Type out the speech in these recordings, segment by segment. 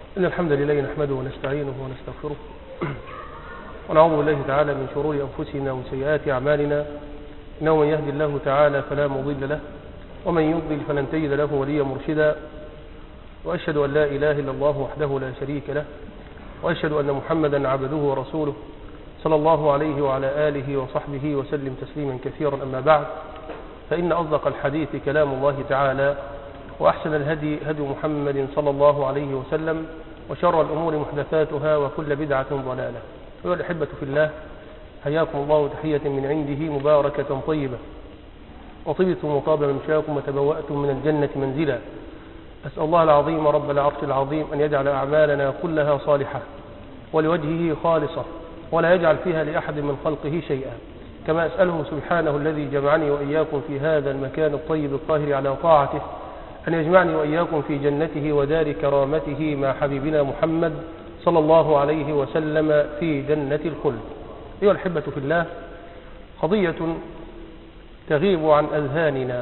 إن الحمد لله نحمده ونستعينه ونستغفره ونعوذ بالله تعالى من شرور أنفسنا ومن سيئات أعمالنا إنه من يهدي الله تعالى فلا مضل له ومن يضلل فلن تجد له وليا مرشدا وأشهد أن لا إله إلا الله وحده لا شريك له وأشهد أن محمدا عبده ورسوله صلى الله عليه وعلى آله وصحبه وسلم تسليما كثيرا أما بعد فإن أصدق الحديث كلام الله تعالى وأحسن الهدي هدي محمد صلى الله عليه وسلم وشر الأمور محدثاتها وكل بدعة ضلالة أيها الأحبة في الله حياكم الله تحية من عنده مباركة طيبة وطبتم وطاب ممشاكم وتبوأتم من الجنة منزلا أسأل الله العظيم رب العرش العظيم أن يجعل أعمالنا كلها صالحة ولوجهه خالصة ولا يجعل فيها لأحد من خلقه شيئا كما أسأله سبحانه الذي جمعني وإياكم في هذا المكان الطيب الطاهر على طاعته أن يجمعني وإياكم في جنته ودار كرامته مع حبيبنا محمد صلى الله عليه وسلم في جنة الخلد أيها الحبة في الله قضية تغيب عن أذهاننا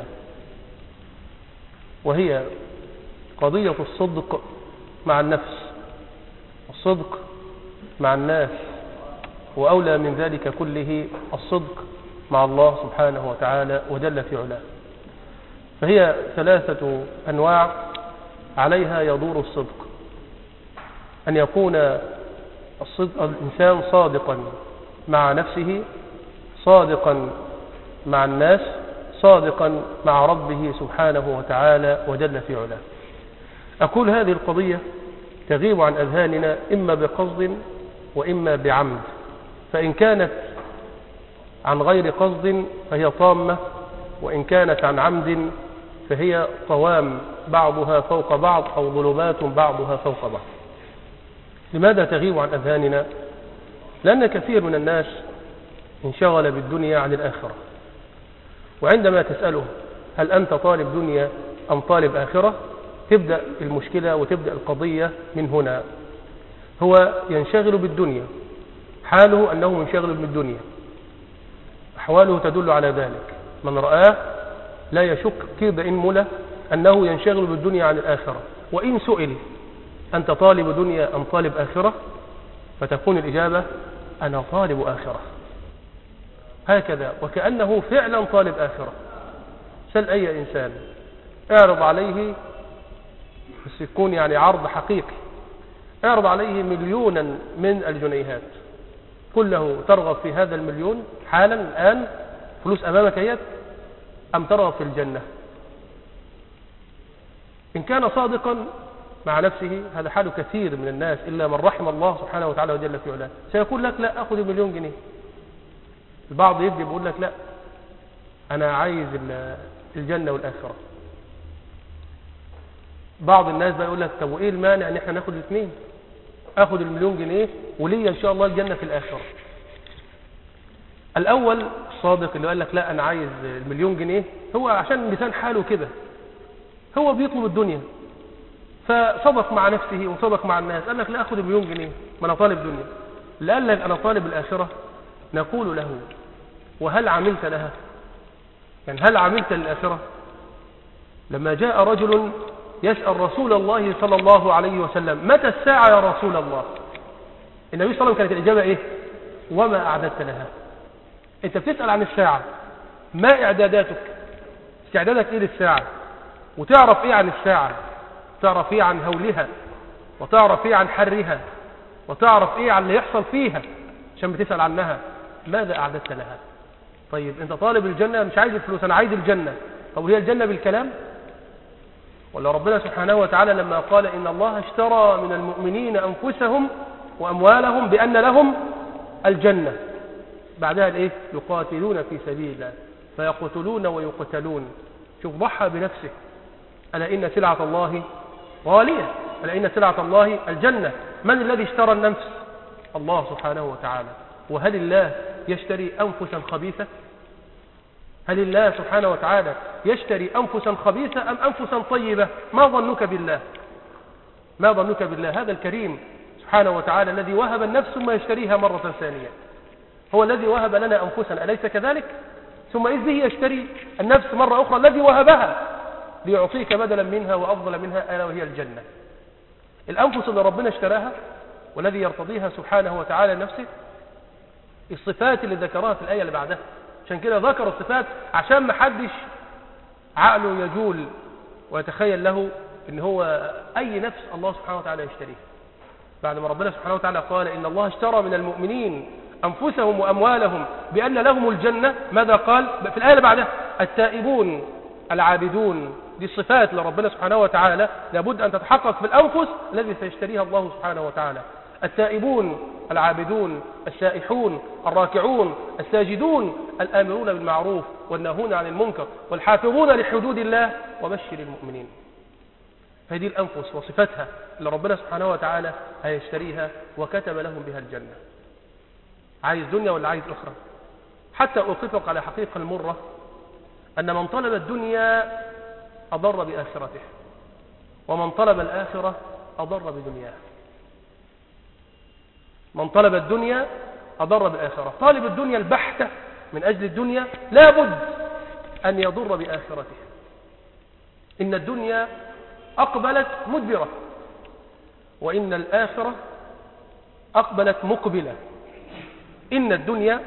وهي قضية الصدق مع النفس الصدق مع الناس وأولى من ذلك كله الصدق مع الله سبحانه وتعالى وجل في علاه فهي ثلاثة أنواع عليها يدور الصدق أن يكون الصدق الإنسان صادقا مع نفسه صادقا مع الناس صادقا مع ربه سبحانه وتعالى وجل في علاه أقول هذه القضية تغيب عن أذهاننا إما بقصد وإما بعمد فإن كانت عن غير قصد فهي طامة وإن كانت عن عمد فهي قوام بعضها فوق بعض أو ظلمات بعضها فوق بعض لماذا تغيب عن أذهاننا لأن كثير من الناس انشغل بالدنيا عن الآخرة وعندما تسأله هل أنت طالب دنيا أم طالب آخرة تبدأ المشكلة وتبدأ القضية من هنا هو ينشغل بالدنيا حاله أنه منشغل بالدنيا أحواله تدل على ذلك من رآه لا يشك كيد إن مله أنه ينشغل بالدنيا عن الآخرة وإن سئل أنت طالب دنيا أم طالب آخرة فتكون الإجابة أنا طالب آخرة هكذا وكأنه فعلا طالب آخرة سل أي إنسان اعرض عليه بس يكون يعني عرض حقيقي اعرض عليه مليونا من الجنيهات قل له ترغب في هذا المليون حالا الآن فلوس أمامك هي أم ترغب في الجنة إن كان صادقا مع نفسه هذا حال كثير من الناس إلا من رحم الله سبحانه وتعالى وجل في علاه سيقول لك لا أخذ المليون جنيه البعض يبدي بيقول لك لا أنا عايز الجنة والآخرة بعض الناس بقى يقول لك طب وإيه المانع إن إحنا ناخد الاثنين أخذ المليون جنيه ولي إن شاء الله الجنة في الآخرة الأول الصادق اللي قال لك لا أنا عايز المليون جنيه هو عشان لسان حاله كده هو بيطلب الدنيا فصدق مع نفسه وصدق مع الناس قال لك لا أخذ المليون جنيه ما أنا طالب دنيا اللي قال لك أنا طالب الآخرة نقول له وهل عملت لها يعني هل عملت للآخرة لما جاء رجل يسأل رسول الله صلى الله عليه وسلم متى الساعة يا رسول الله النبي صلى الله عليه وسلم كانت الإجابة إيه وما أعددت لها أنت بتسأل عن الساعة ما إعداداتك استعدادك إيه للساعة وتعرف إيه عن الساعة تعرف إيه عن هولها وتعرف إيه عن حرها وتعرف إيه عن اللي يحصل فيها عشان بتسأل عنها ماذا أعددت لها طيب أنت طالب الجنة مش عايز الفلوس أنا عايز الجنة طب وهي الجنة بالكلام ولا ربنا سبحانه وتعالى لما قال إن الله اشترى من المؤمنين أنفسهم وأموالهم بأن لهم الجنة بعدها الايه يقاتلون في سبيل الله فيقتلون ويقتلون شوف ضحى بنفسه ألا إن سلعة الله غالية ألا إن سلعة الله الجنة من الذي اشترى النفس الله سبحانه وتعالى وهل الله يشتري أنفسا خبيثة هل الله سبحانه وتعالى يشتري أنفسا خبيثة أم أنفسا طيبة ما ظنك بالله ما ظنك بالله هذا الكريم سبحانه وتعالى الذي وهب النفس ثم يشتريها مرة ثانية هو الذي وهب لنا أنفسنا أليس كذلك ثم إذ به يشتري النفس مرة أخرى الذي وهبها ليعطيك بدلا منها وأفضل منها ألا وهي الجنة الأنفس اللي ربنا اشتراها والذي يرتضيها سبحانه وتعالى لنفسه الصفات اللي ذكرها في الآية اللي بعدها عشان كده ذكر الصفات عشان ما حدش عقله يجول ويتخيل له ان هو اي نفس الله سبحانه وتعالى يشتريها بعد ما ربنا سبحانه وتعالى قال ان الله اشترى من المؤمنين انفسهم واموالهم بان لهم الجنه ماذا قال في الايه اللي بعدها التائبون العابدون دي الصفات لربنا سبحانه وتعالى لابد ان تتحقق في الانفس الذي سيشتريها الله سبحانه وتعالى التائبون العابدون السائحون الراكعون الساجدون الآمرون بالمعروف والناهون عن المنكر والحافظون لحدود الله وبشر المؤمنين هذه الأنفس وصفتها اللي ربنا سبحانه وتعالى هيشتريها وكتب لهم بها الجنة عايز دنيا ولا عايز أخرى حتى أطفق على حقيقة المرة أن من طلب الدنيا أضر بآخرته ومن طلب الآخرة أضر بدنياه من طلب الدنيا أضر بالآخرة طالب الدنيا البحتة من أجل الدنيا لابد أن يضر بآخرته إن الدنيا أقبلت مدبرة وإن الآخرة أقبلت مقبلة إن الدنيا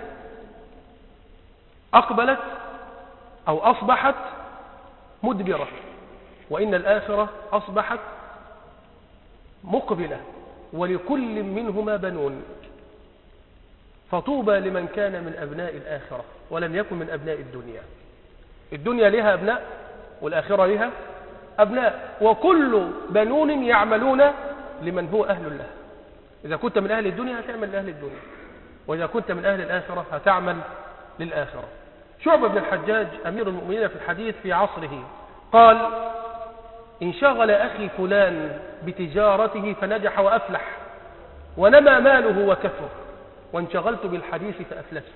أقبلت أو أصبحت مدبرة وإن الآخرة أصبحت مقبلة ولكل منهما بنون فطوبى لمن كان من أبناء الآخرة ولم يكن من أبناء الدنيا الدنيا لها أبناء والآخرة لها أبناء وكل بنون يعملون لمن هو أهل الله إذا كنت من أهل الدنيا هتعمل لأهل الدنيا وإذا كنت من أهل الآخرة هتعمل للآخرة شعبة بن الحجاج أمير المؤمنين في الحديث في عصره قال انشغل أخي فلان بتجارته فنجح وأفلح ونمى ماله وكثر وانشغلت بالحديث فأفلست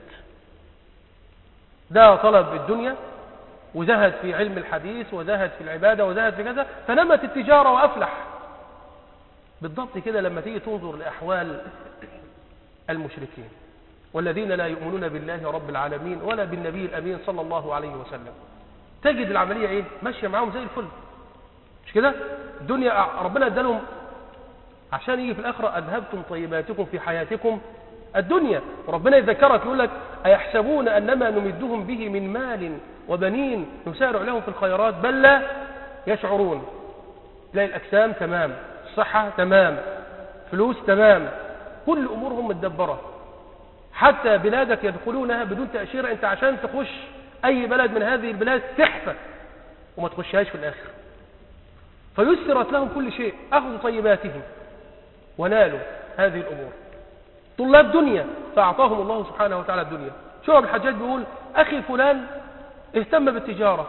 ده طلب الدنيا وزهد في علم الحديث وزهد في العبادة وزهد في كذا فنمت التجارة وأفلح بالضبط كده لما تيجي تنظر لأحوال المشركين والذين لا يؤمنون بالله رب العالمين ولا بالنبي الأمين صلى الله عليه وسلم تجد العملية ايه ماشية معاهم زي الفل مش كده الدنيا ربنا ادالهم عشان يجي في الآخرة أذهبتم طيباتكم في حياتكم الدنيا وربنا يذكرك يقول لك أيحسبون أنما نمدهم به من مال وبنين نسارع لهم في الخيرات بل لا يشعرون تلاقي الأجسام تمام الصحة تمام فلوس تمام كل أمورهم متدبرة حتى بلادك يدخلونها بدون تأشيرة أنت عشان تخش أي بلد من هذه البلاد تحفة وما تخشهاش في الآخر فيسرت لهم كل شيء أخذوا طيباتهم ونالوا هذه الأمور طلاب دنيا فأعطاهم الله سبحانه وتعالى الدنيا شو الحجاج بيقول أخي فلان اهتم بالتجارة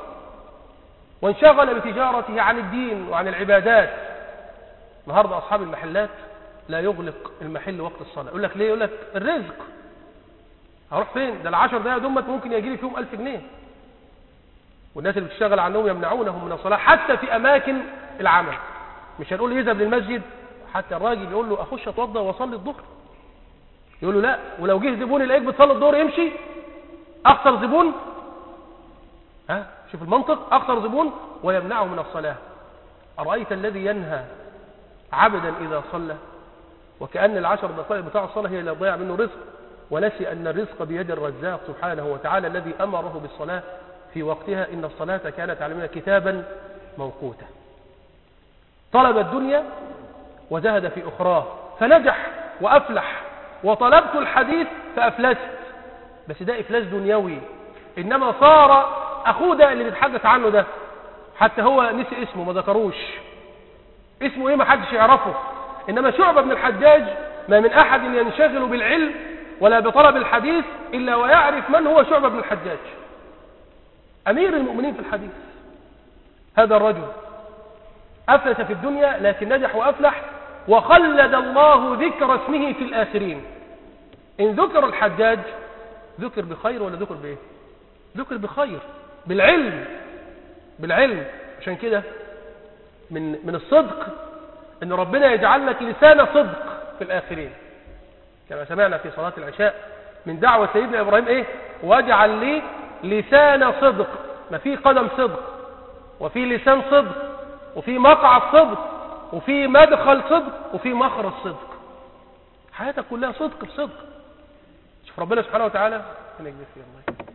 وانشغل بتجارته عن الدين وعن العبادات النهاردة أصحاب المحلات لا يغلق المحل وقت الصلاة يقول لك ليه يقول لك الرزق هروح فين ده العشر دقايق دمت ممكن يجي لي فيهم ألف جنيه والناس اللي بتشتغل عنهم يمنعونهم من الصلاة حتى في أماكن العمل مش هنقول يذهب للمسجد حتى الراجل يقول له أخش أتوضى وأصلي الظهر يقول له لا ولو جه زبون يلاقيك بتصلي الظهر يمشي أخسر زبون ها شوف المنطق أخسر زبون ويمنعه من الصلاة أرأيت الذي ينهى عبدا إذا صلى وكأن العشر دقائق بتاع الصلاة هي اللي ضيع منه رزق ونسي أن الرزق بيد الرزاق سبحانه وتعالى الذي أمره بالصلاة في وقتها إن الصلاة كانت على كتابا موقوتا طلب الدنيا وزهد في أخراه فنجح وأفلح وطلبت الحديث فأفلست بس ده إفلاس دنيوي إنما صار أخوه ده اللي بيتحدث عنه ده حتى هو نسي اسمه ما ذكروش اسمه ايه ما حدش يعرفه إنما شعبة بن الحجاج ما من أحد ينشغل بالعلم ولا بطلب الحديث إلا ويعرف من هو شعبة بن الحجاج أمير المؤمنين في الحديث هذا الرجل أفلس في الدنيا لكن نجح وأفلح وخلد الله ذكر اسمه في الآخرين إن ذكر الحجاج ذكر بخير ولا ذكر بإيه ذكر بخير بالعلم بالعلم عشان كده من من الصدق ان ربنا يجعل لك لسان صدق في الآخرين كما سمعنا في صلاة العشاء من دعوة سيدنا إبراهيم إيه واجعل لي لسان صدق ما في قدم صدق وفي لسان صدق وفي مقعد صدق وفي مدخل صدق وفي مخرج صدق حياتك كلها صدق في صدق شوف ربنا سبحانه وتعالى انا اجلس فيه الله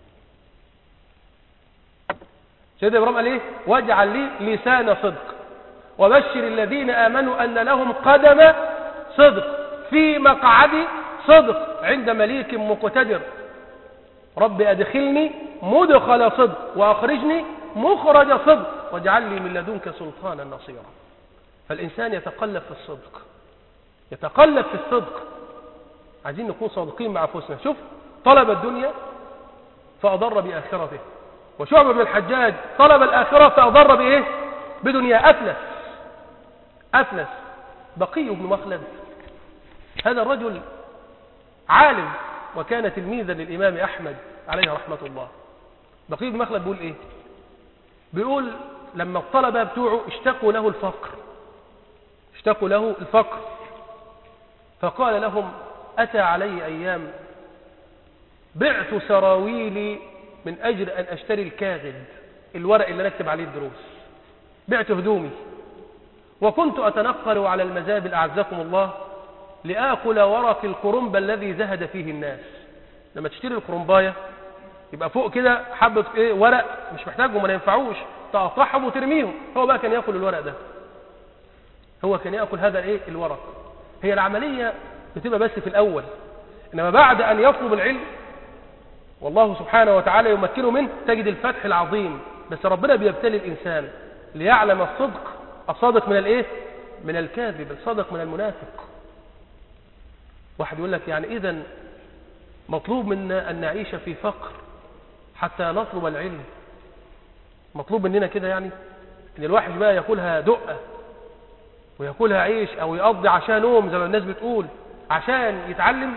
سيدنا ابراهيم قال ايه واجعل لي لسان صدق وبشر الذين امنوا ان لهم قدم صدق في مقعد صدق عند مليك مقتدر رب ادخلني مدخل صدق واخرجني مخرج صدق واجعل لي من لدنك سلطانا نصيرا فالانسان يتقلب في الصدق يتقلب في الصدق عايزين نكون صادقين مع انفسنا شوف طلب الدنيا فاضر باخرته وشعبة بن الحجاج طلب الآخرة فأضر بإيه بدنيا أفلس أفلس بقي بن مخلد هذا الرجل عالم وكان تلميذا للإمام أحمد عليه رحمة الله بقي بن مخلد بيقول إيه بيقول لما الطلبة بتوعه اشتكوا له الفقر اشتكوا له الفقر فقال لهم أتى علي أيام بعت سراويلي من أجل أن أشتري الكاغد الورق اللي نكتب عليه الدروس بعت هدومي وكنت أتنقل على المزابل أعزكم الله لآكل ورق القرنب الذي زهد فيه الناس لما تشتري القرنباية يبقى فوق كده حبة ايه ورق مش محتاجهم ما ينفعوش تقطعهم وترميهم هو بقى كان ياكل الورق ده هو كان ياكل هذا الايه الورق هي العملية بتبقى بس في الأول إنما بعد أن يطلب العلم والله سبحانه وتعالى يمكنه منه تجد الفتح العظيم بس ربنا بيبتلي الإنسان ليعلم الصدق الصادق من الايه من الكاذب الصادق من المنافق واحد يقول لك يعني اذا مطلوب منا أن نعيش في فقر حتى نطلب العلم مطلوب مننا كده يعني ان الواحد بقى ياكلها دقة وياكلها عيش او يقضي عشان نوم زي ما الناس بتقول عشان يتعلم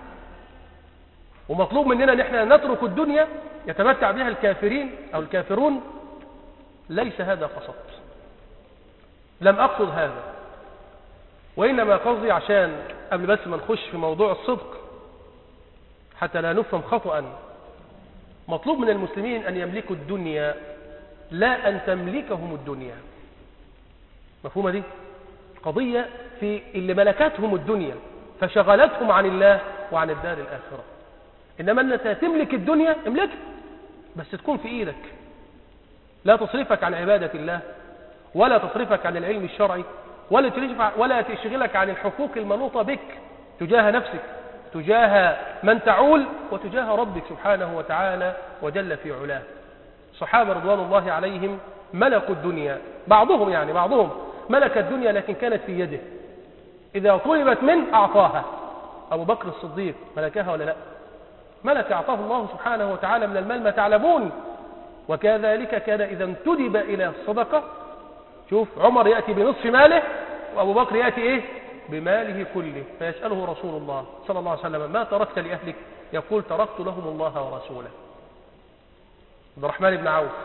ومطلوب مننا ان احنا نترك الدنيا يتمتع بها الكافرين او الكافرون ليس هذا قصد لم اقصد هذا وانما قصدي عشان قبل بس ما نخش في موضوع الصدق حتى لا نفهم خطأ مطلوب من المسلمين ان يملكوا الدنيا لا ان تملكهم الدنيا مفهومة دي قضية في اللي ملكتهم الدنيا فشغلتهم عن الله وعن الدار الآخرة إنما أنت تملك الدنيا املكها بس تكون في إيدك لا تصرفك عن عبادة الله ولا تصرفك عن العلم الشرعي ولا ولا تشغلك عن الحقوق المنوطة بك تجاه نفسك تجاه من تعول وتجاه ربك سبحانه وتعالى وجل في علاه صحابة رضوان الله عليهم ملكوا الدنيا بعضهم يعني بعضهم ملك الدنيا لكن كانت في يده إذا طلبت منه أعطاها أبو بكر الصديق ملكها ولا لا ملك أعطاه الله سبحانه وتعالى من المال ما تعلمون وكذلك كان إذا انتدب إلى الصدقة شوف عمر يأتي بنصف ماله وأبو بكر يأتي إيه بماله كله فيسأله رسول الله صلى الله عليه وسلم ما تركت لأهلك يقول تركت لهم الله ورسوله عبد الرحمن بن عوف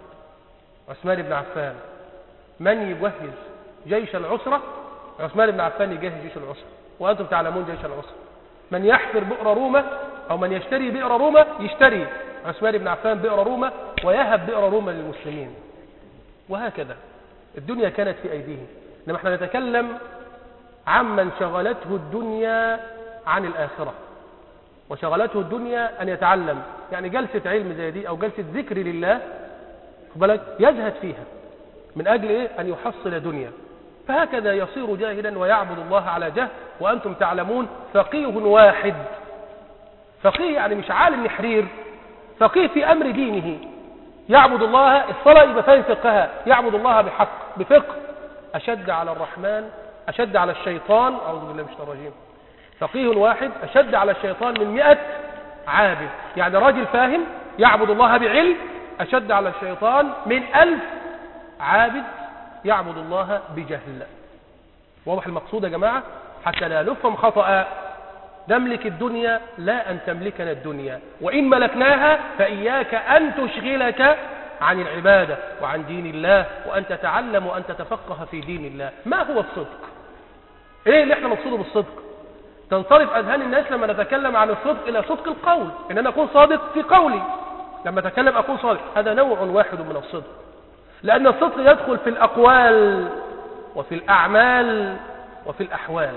عثمان بن عفان من يجهز جيش العسرة عثمان بن عفان يجهز جيش العسرة وأنتم تعلمون جيش العسرة من يحفر بئر رومة أو من يشتري بئر رومة يشتري عثمان بن عفان بئر رومة ويهب بئر رومة للمسلمين وهكذا الدنيا كانت في أيديهم إنما احنا نتكلم عمن شغلته الدنيا عن الآخرة وشغلته الدنيا أن يتعلم يعني جلسة علم زي دي أو جلسة ذكر لله بالك يزهد فيها من أجل إيه؟ أن يحصل دنيا فهكذا يصير جاهلا ويعبد الله على جهل وأنتم تعلمون فقيه واحد فقيه يعني مش عالم نحرير فقيه في أمر دينه يعبد الله الصلاة يبقى فاهم فقهها يعبد الله بحق بفقه أشد على الرحمن أشد على الشيطان أعوذ بالله من الشيطان الرجيم فقيه واحد أشد على الشيطان من مئة عابد يعني راجل فاهم يعبد الله بعلم أشد على الشيطان من ألف عابد يعبد الله بجهل واضح المقصود يا جماعة حتى لا نفهم خطأ نملك الدنيا لا أن تملكنا الدنيا وإن ملكناها فإياك أن تشغلك عن العبادة وعن دين الله وأن تتعلم وأن تتفقه في دين الله ما هو الصدق إيه اللي احنا نقصده بالصدق تنصرف أذهان الناس لما نتكلم عن الصدق إلى صدق القول إن أنا أكون صادق في قولي لما أتكلم أكون صادق هذا نوع واحد من الصدق لأن الصدق يدخل في الأقوال وفي الأعمال وفي الأحوال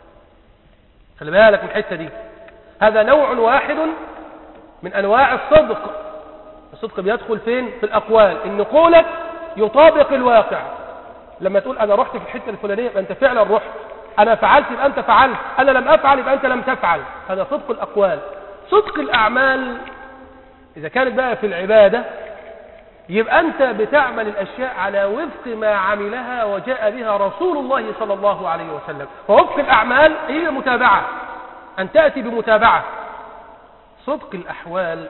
خلي بالك من الحتة دي هذا نوع واحد من أنواع الصدق الصدق بيدخل فين في الأقوال إن قولك يطابق الواقع لما تقول أنا رحت في الحتة الفلانية يبقى أنت فعلا رحت أنا فعلت يبقى أنت فعلت أنا لم أفعل يبقى أنت لم تفعل هذا صدق الأقوال صدق الأعمال إذا كانت بقى في العبادة يبقى أنت بتعمل الأشياء على وفق ما عملها وجاء بها رسول الله صلى الله عليه وسلم فوفق الأعمال هي متابعة أن تأتي بمتابعة صدق الأحوال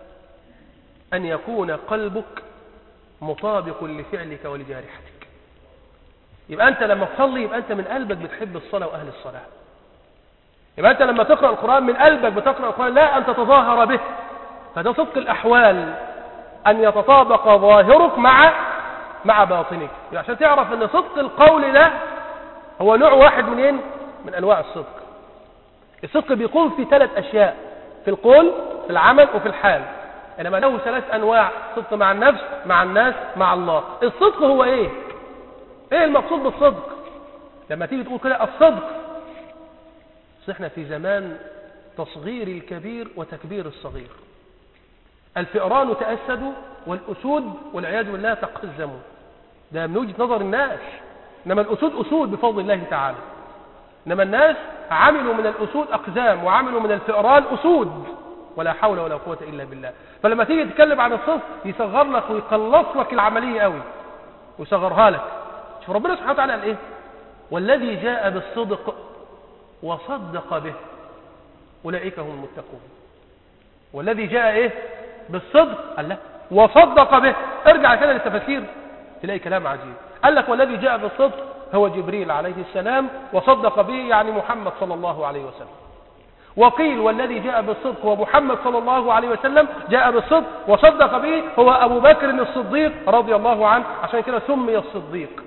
أن يكون قلبك مطابق لفعلك ولجارحتك يبقى أنت لما تصلي يبقى أنت من قلبك بتحب الصلاة وأهل الصلاة يبقى أنت لما تقرأ القرآن من قلبك بتقرأ القرآن لا أن تتظاهر به فده صدق الأحوال أن يتطابق ظاهرك مع مع باطنك عشان تعرف أن صدق القول ده هو نوع واحد منين من أنواع الصدق الصدق بيقوم في ثلاث أشياء في القول في العمل وفي الحال إنما له ثلاث أنواع صدق مع النفس مع الناس مع الله الصدق هو إيه إيه المقصود بالصدق لما تيجي تقول كده الصدق احنا في زمان تصغير الكبير وتكبير الصغير الفئران تأسدوا والأسود والعياذ بالله تقزموا ده من وجهة نظر الناس إنما الأسود أسود بفضل الله تعالى إنما الناس عملوا من الأسود أقزام وعملوا من الفئران أسود ولا حول ولا قوة إلا بالله فلما تيجي تتكلم عن الصدق يصغر لك ويقلص لك العملية قوي ويصغرها لك شوف ربنا سبحانه وتعالى قال إيه والذي جاء بالصدق وصدق به أولئك هم المتقون والذي جاء إيه بالصدق قال لا وصدق به ارجع كده للتفاسير تلاقي كلام عجيب قال لك والذي جاء بالصدق هو جبريل عليه السلام وصدق به يعني محمد صلى الله عليه وسلم وقيل والذي جاء بالصدق هو محمد صلى الله عليه وسلم جاء بالصدق وصدق به هو أبو بكر الصديق رضي الله عنه عشان كده سمي الصديق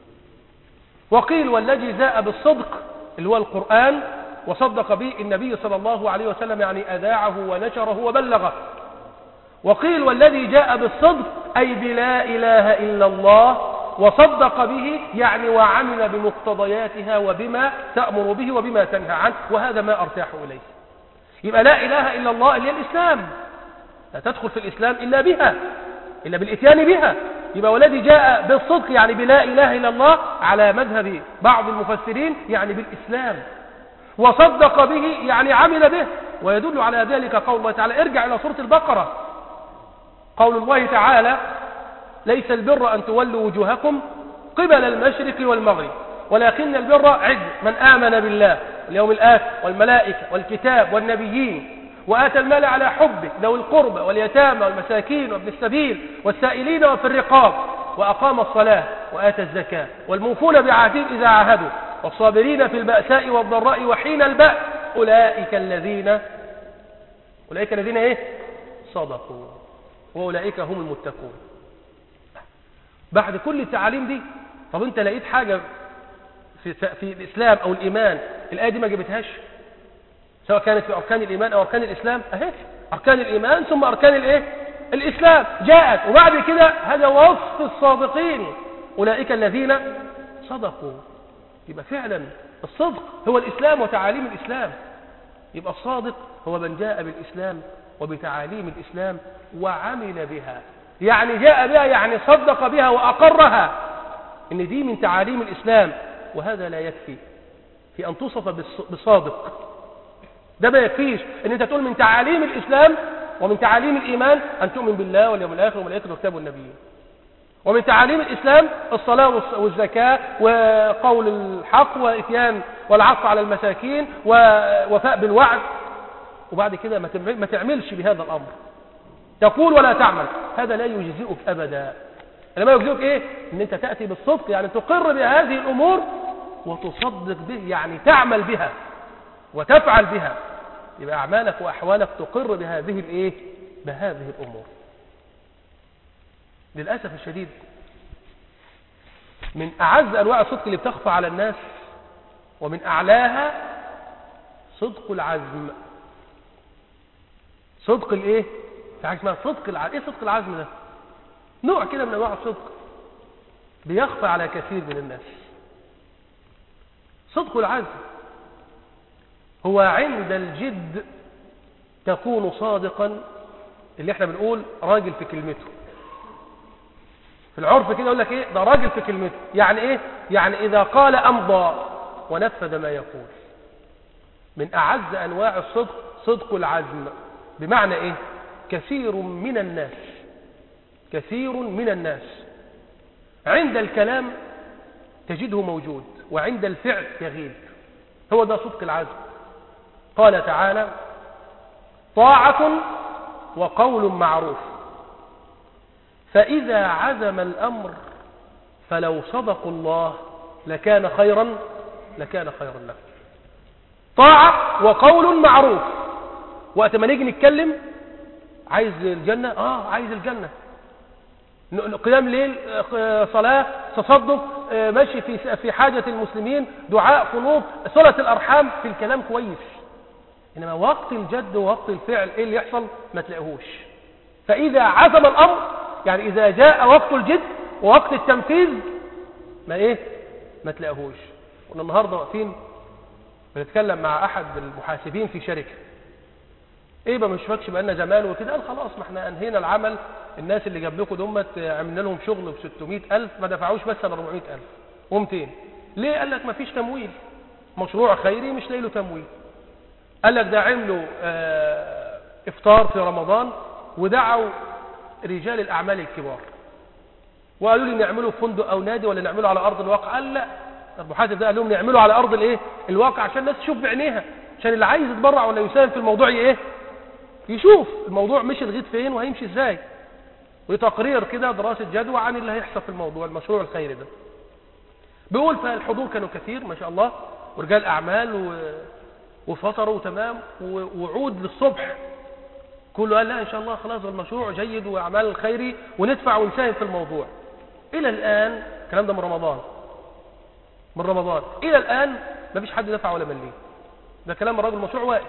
وقيل والذي جاء بالصدق اللي هو القرآن وصدق به النبي صلى الله عليه وسلم يعني أذاعه ونشره وبلغه وقيل والذي جاء بالصدق أي بلا إله إلا الله وصدق به يعني وعمل بمقتضياتها وبما تأمر به وبما تنهى عنه وهذا ما أرتاح إليه يبقى لا إله إلا الله اللي هي الإسلام لا تدخل في الإسلام إلا بها إلا بالإتيان بها يبقى والذي جاء بالصدق يعني بلا إله إلا الله على مذهب بعض المفسرين يعني بالإسلام وصدق به يعني عمل به ويدل على ذلك قول الله تعالى ارجع إلى سورة البقرة قول الله تعالى ليس البر أن تولوا وجوهكم قبل المشرق والمغرب ولكن البر عز من آمن بالله اليوم الآخر والملائكة والكتاب والنبيين وآتى المال على حبه ذوي القربى واليتامى والمساكين وابن السبيل والسائلين وفي الرقاب وأقام الصلاة وآتى الزكاة والموفون بعهدهم إذا عاهدوا والصابرين في البأساء والضراء وحين البأس أولئك الذين أولئك الذين إيه صدقوا وأولئك هم المتقون بعد كل التعاليم دي طب انت لقيت حاجة في, في الإسلام أو الإيمان الآية دي ما جبتهاش سواء كانت في أركان الإيمان أو أركان الإسلام أهي أركان الإيمان ثم أركان الإيه الإسلام جاءت وبعد كده هذا وصف الصادقين أولئك الذين صدقوا يبقى فعلا الصدق هو الإسلام وتعاليم الإسلام يبقى الصادق هو من جاء بالإسلام وبتعاليم الإسلام وعمل بها يعني جاء بها يعني صدق بها وأقرها إن دي من تعاليم الإسلام وهذا لا يكفي في أن توصف بصادق ده ما يكفيش ان انت تقول من تعاليم الاسلام ومن تعاليم الايمان ان تؤمن بالله واليوم الاخر والملائكه والكتاب والنبيين ومن تعاليم الاسلام الصلاه والزكاه وقول الحق واتيان والعطف على المساكين ووفاء بالوعد وبعد كده ما تعملش بهذا الامر تقول ولا تعمل هذا لا يجزئك ابدا انما يجزئك ايه ان انت تاتي بالصدق يعني تقر بهذه الامور وتصدق به يعني تعمل بها وتفعل بها يبقى أعمالك وأحوالك تقر بهذه الإيه؟ بهذه الأمور للأسف الشديد من أعز أنواع الصدق اللي بتخفى على الناس ومن أعلاها صدق العزم صدق الإيه؟ في حاجة اسمها صدق العزم إيه صدق العزم ده؟ نوع كده من أنواع الصدق بيخفى على كثير من الناس صدق العزم هو عند الجد تكون صادقا اللي احنا بنقول راجل في كلمته في العرف كده يقول لك ايه ده راجل في كلمته يعني ايه يعني اذا قال امضى ونفذ ما يقول من اعز انواع الصدق صدق العزم بمعنى ايه كثير من الناس كثير من الناس عند الكلام تجده موجود وعند الفعل يغيب هو ده صدق العزم قال تعالى طاعة وقول معروف فإذا عزم الأمر فلو صدقوا الله لكان خيرا لكان خيرا له طاعة وقول معروف وقت ما نيجي نتكلم عايز الجنة اه عايز الجنة قيام ليل صلاة تصدق ماشي في في حاجة المسلمين دعاء قنوط صلة الأرحام في الكلام كويس إنما وقت الجد ووقت الفعل إيه اللي يحصل ما تلاقيهوش فإذا عزم الأمر يعني إذا جاء وقت الجد ووقت التنفيذ ما إيه ما تلاقيهوش كنا النهاردة واقفين بنتكلم مع أحد المحاسبين في شركة ايه ما مش فاكش بقالنا زمان وكده قال خلاص ما احنا انهينا العمل الناس اللي جاب لكم دمت عملنا لهم شغل ب 600000 ما دفعوش بس ال 400000 و200 ليه قال لك ما فيش تمويل مشروع خيري مش لاقي له تمويل قال لك ده عملوا اه افطار في رمضان ودعوا رجال الاعمال الكبار وقالوا لي نعمله في فندق او نادي ولا نعمله على ارض الواقع قال لا المحاسب ده قال لهم نعمله على ارض الايه الواقع عشان الناس تشوف بعينيها عشان اللي عايز يتبرع ولا يساهم في الموضوع ايه يشوف الموضوع مشي لغايه فين وهيمشي ازاي وتقرير كده دراسه جدوى عن اللي هيحصل في الموضوع المشروع الخيري ده بيقول فالحضور كانوا كثير ما شاء الله ورجال اعمال و... وفطروا تمام ووعود للصبح كله قال لا ان شاء الله خلاص المشروع جيد واعمال الخيري وندفع ونساهم في الموضوع الى الان الكلام ده من رمضان من رمضان الى الان ما فيش حد دفع ولا مليم ده كلام الراجل المشروع واقف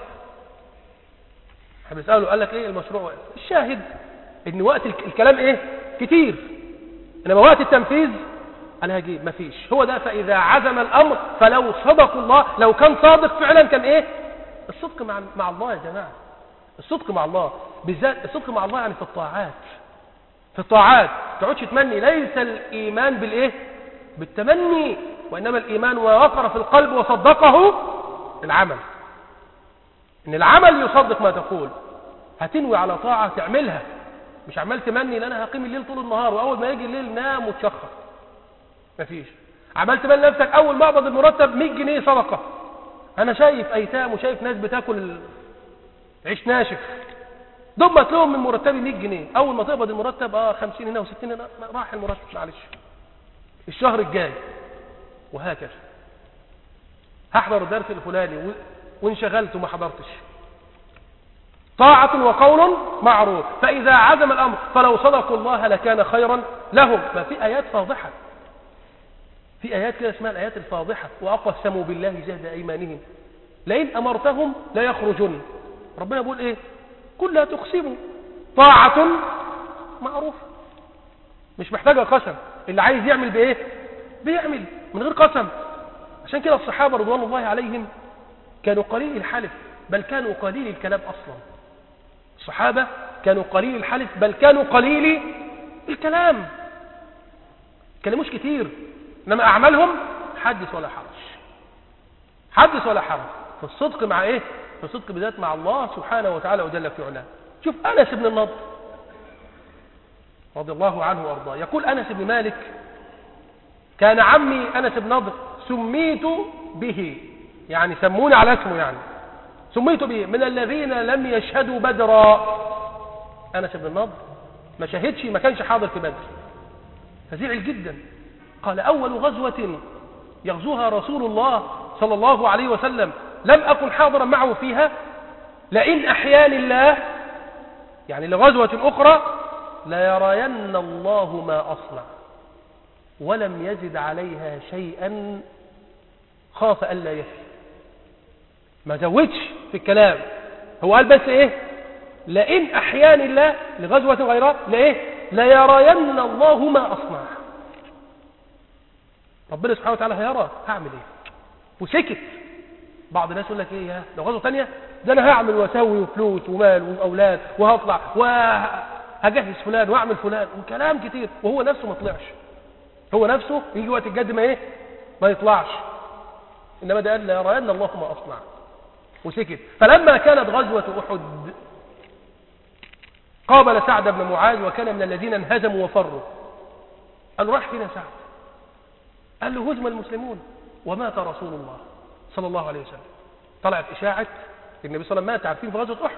بيسأله قال لك ايه المشروع واقف الشاهد ان وقت الكلام ايه كتير انما وقت التنفيذ انا هجيب مفيش هو ده فاذا عزم الامر فلو صدقوا الله لو كان صادق فعلا كان ايه الصدق مع مع الله يا جماعه الصدق مع الله بالذات الصدق مع الله يعني في الطاعات في الطاعات ما تقعدش تمني ليس الايمان بالايه بالتمني وانما الايمان ما وقر في القلب وصدقه العمل ان العمل يصدق ما تقول هتنوي على طاعة تعملها مش عمال تمني ان انا هقيم الليل طول النهار واول ما يجي الليل نام وتشخص مفيش عمال تمني نفسك اول ما اقبض المرتب 100 جنيه صدقة انا شايف ايتام وشايف ناس بتاكل عيش ناشف دوب ما تلاقيهم من مرتبي 100 جنيه اول ما تقبض المرتب اه 50 هنا و60 هنا راح المرتب معلش الشهر الجاي وهكذا هحضر الدرس الفلاني وانشغلت وما حضرتش طاعة وقول معروف فإذا عزم الأمر فلو صدقوا الله لكان خيرا لهم ما في آيات فاضحة في آيات كده اسمها الآيات الفاضحة وأقسموا بالله جهد أيمانهم لئن أمرتهم لا يخرجن ربنا يقول إيه قل لا تقسموا طاعة معروفة مش محتاجة قسم اللي عايز يعمل بإيه بيعمل من غير قسم عشان كده الصحابة رضوان الله عليهم كانوا قليل الحلف بل كانوا قليل الكلام أصلا الصحابة كانوا قليل الحلف بل كانوا قليل الكلام كلموش كتير إنما أعمالهم حدث ولا حرج حدث ولا حرج في الصدق مع إيه في الصدق بذات مع الله سبحانه وتعالى وجل في علاه شوف أنس بن النضر رضي الله عنه وأرضاه يقول أنس بن مالك كان عمي أنس بن نضر سميت به يعني سموني على اسمه يعني سميت به من الذين لم يشهدوا بدرا أنس بن النضر ما شهدش ما كانش حاضر في بدر فزعل جدا قال أول غزوة يغزوها رسول الله صلى الله عليه وسلم لم أكن حاضرا معه فيها لئن أحياني الله يعني لغزوة أخرى ليرين الله ما أصنع ولم يزد عليها شيئا خاف ألا يفي ما زودش في الكلام هو قال بس ايه لئن احياني الله لغزوة غيرها لايه ليرين الله ما اصنع ربنا سبحانه وتعالى هيرى هعمل ايه وسكت بعض الناس يقول لك ايه يا لو غزوه ثانيه ده انا هعمل واسوي وفلوس ومال واولاد وهطلع وهجهز فلان واعمل فلان وكلام كتير وهو نفسه ما طلعش هو نفسه يجي وقت الجد ما ايه ما يطلعش انما ده قال لا يرين الله ما اصنع وسكت فلما كانت غزوه احد قابل سعد بن معاذ وكان من الذين انهزموا وفروا قال له راح فين يا سعد قال له هزم المسلمون ومات رسول الله صلى الله عليه وسلم طلعت إشاعة النبي صلى الله عليه وسلم مات عارفين في غزوة أحد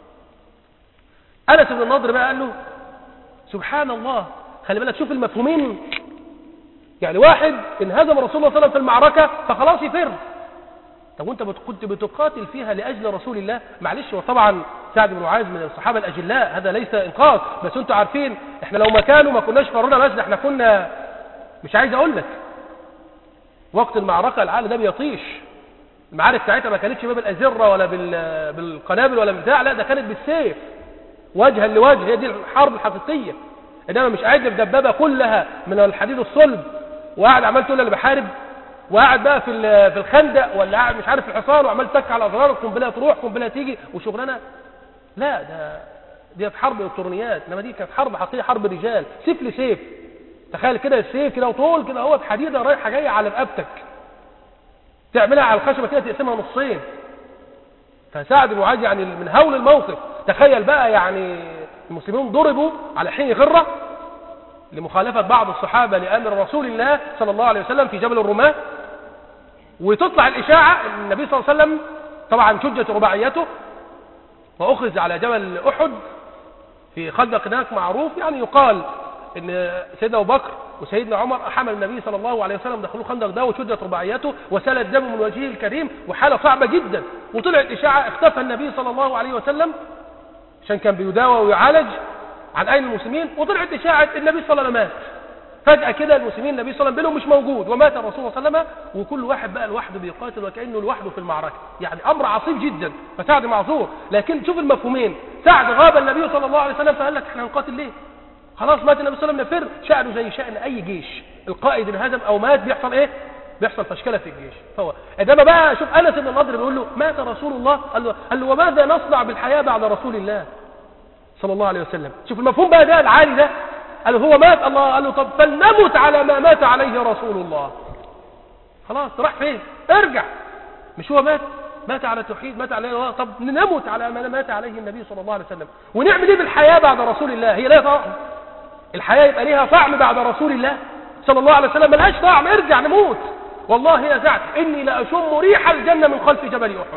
أنس بن النضر بقى قال له سبحان الله خلي بالك شوف المفهومين يعني واحد انهزم رسول الله صلى الله عليه وسلم في المعركة فخلاص يفر طب وانت كنت بتقاتل فيها لأجل رسول الله معلش وطبعا سعد بن معاذ من الصحابة الأجلاء هذا ليس إنقاذ بس انتوا عارفين احنا لو مكانه ما كناش فرنا بس احنا كنا مش عايز اقول لك وقت المعركة العالم ده بيطيش المعارك ساعتها ما كانتش باب الأزرة ولا بالقنابل ولا بتاع لا ده كانت بالسيف وجها لوجه هي دي الحرب الحقيقية انما مش قاعد في دبابة كلها من الحديد الصلب وقاعد عمال تقول اللي بحارب وقاعد بقى في في الخندق ولا قاعد مش عارف في الحصان وعمال تك على الاضرار قنبله تروح قنبله تيجي وشغلانه لا ده دي حرب الكترونيات انما دي كانت حرب حقيقيه حرب رجال سيف لسيف تخيل كده السيف كده وطول كده اهوت حديده رايحه جايه على رقبتك تعملها على الخشبه كده تقسمها نصين فساعد معاذ يعني من هول الموقف تخيل بقى يعني المسلمين ضربوا على حين غره لمخالفة بعض الصحابة لأمر رسول الله صلى الله عليه وسلم في جبل الرماة وتطلع الإشاعة أن النبي صلى الله عليه وسلم طبعا شجت رباعيته وأخذ على جبل أحد في خندق هناك معروف يعني يقال ان سيدنا ابو بكر وسيدنا عمر حمل النبي صلى الله عليه وسلم دخلوا خندق ده وشدت رباعيته وسال الدم من وجهه الكريم وحاله صعبه جدا وطلعت اشاعه اختفى النبي صلى الله عليه وسلم عشان كان بيداوى ويعالج عن اين المسلمين وطلعت اشاعه النبي صلى الله عليه وسلم مات فجاه كده المسلمين النبي صلى الله عليه وسلم بينهم مش موجود ومات الرسول صلى الله عليه وسلم وكل واحد بقى لوحده بيقاتل وكانه لوحده في المعركه يعني امر عصيب جدا فسعد معذور لكن شوف المفهومين سعد غاب النبي صلى الله عليه وسلم فقال لك احنا هنقاتل ليه خلاص مات النبي صلى الله عليه وسلم نفر شأنه زي شأن أي جيش القائد انهزم أو مات بيحصل إيه بيحصل تشكيلة في الجيش فهو إنما بقى شوف أنس بن النضر بيقول له مات رسول الله قال له, قال له وماذا نصنع بالحياة بعد رسول الله صلى الله عليه وسلم شوف المفهوم بقى ده العالي ده قال له هو مات الله قال له طب فلنمت على ما مات عليه رسول الله خلاص راح فين ارجع مش هو مات مات على التوحيد مات على الله طب نمت على ما مات عليه النبي صلى الله عليه وسلم ونعمل ايه بالحياة بعد رسول الله هي لا طعم الحياة يبقى ليها طعم بعد رسول الله صلى الله عليه وسلم ملهاش طعم ارجع نموت والله يا سعد إني لأشم ريح الجنة من خلف جبل أحد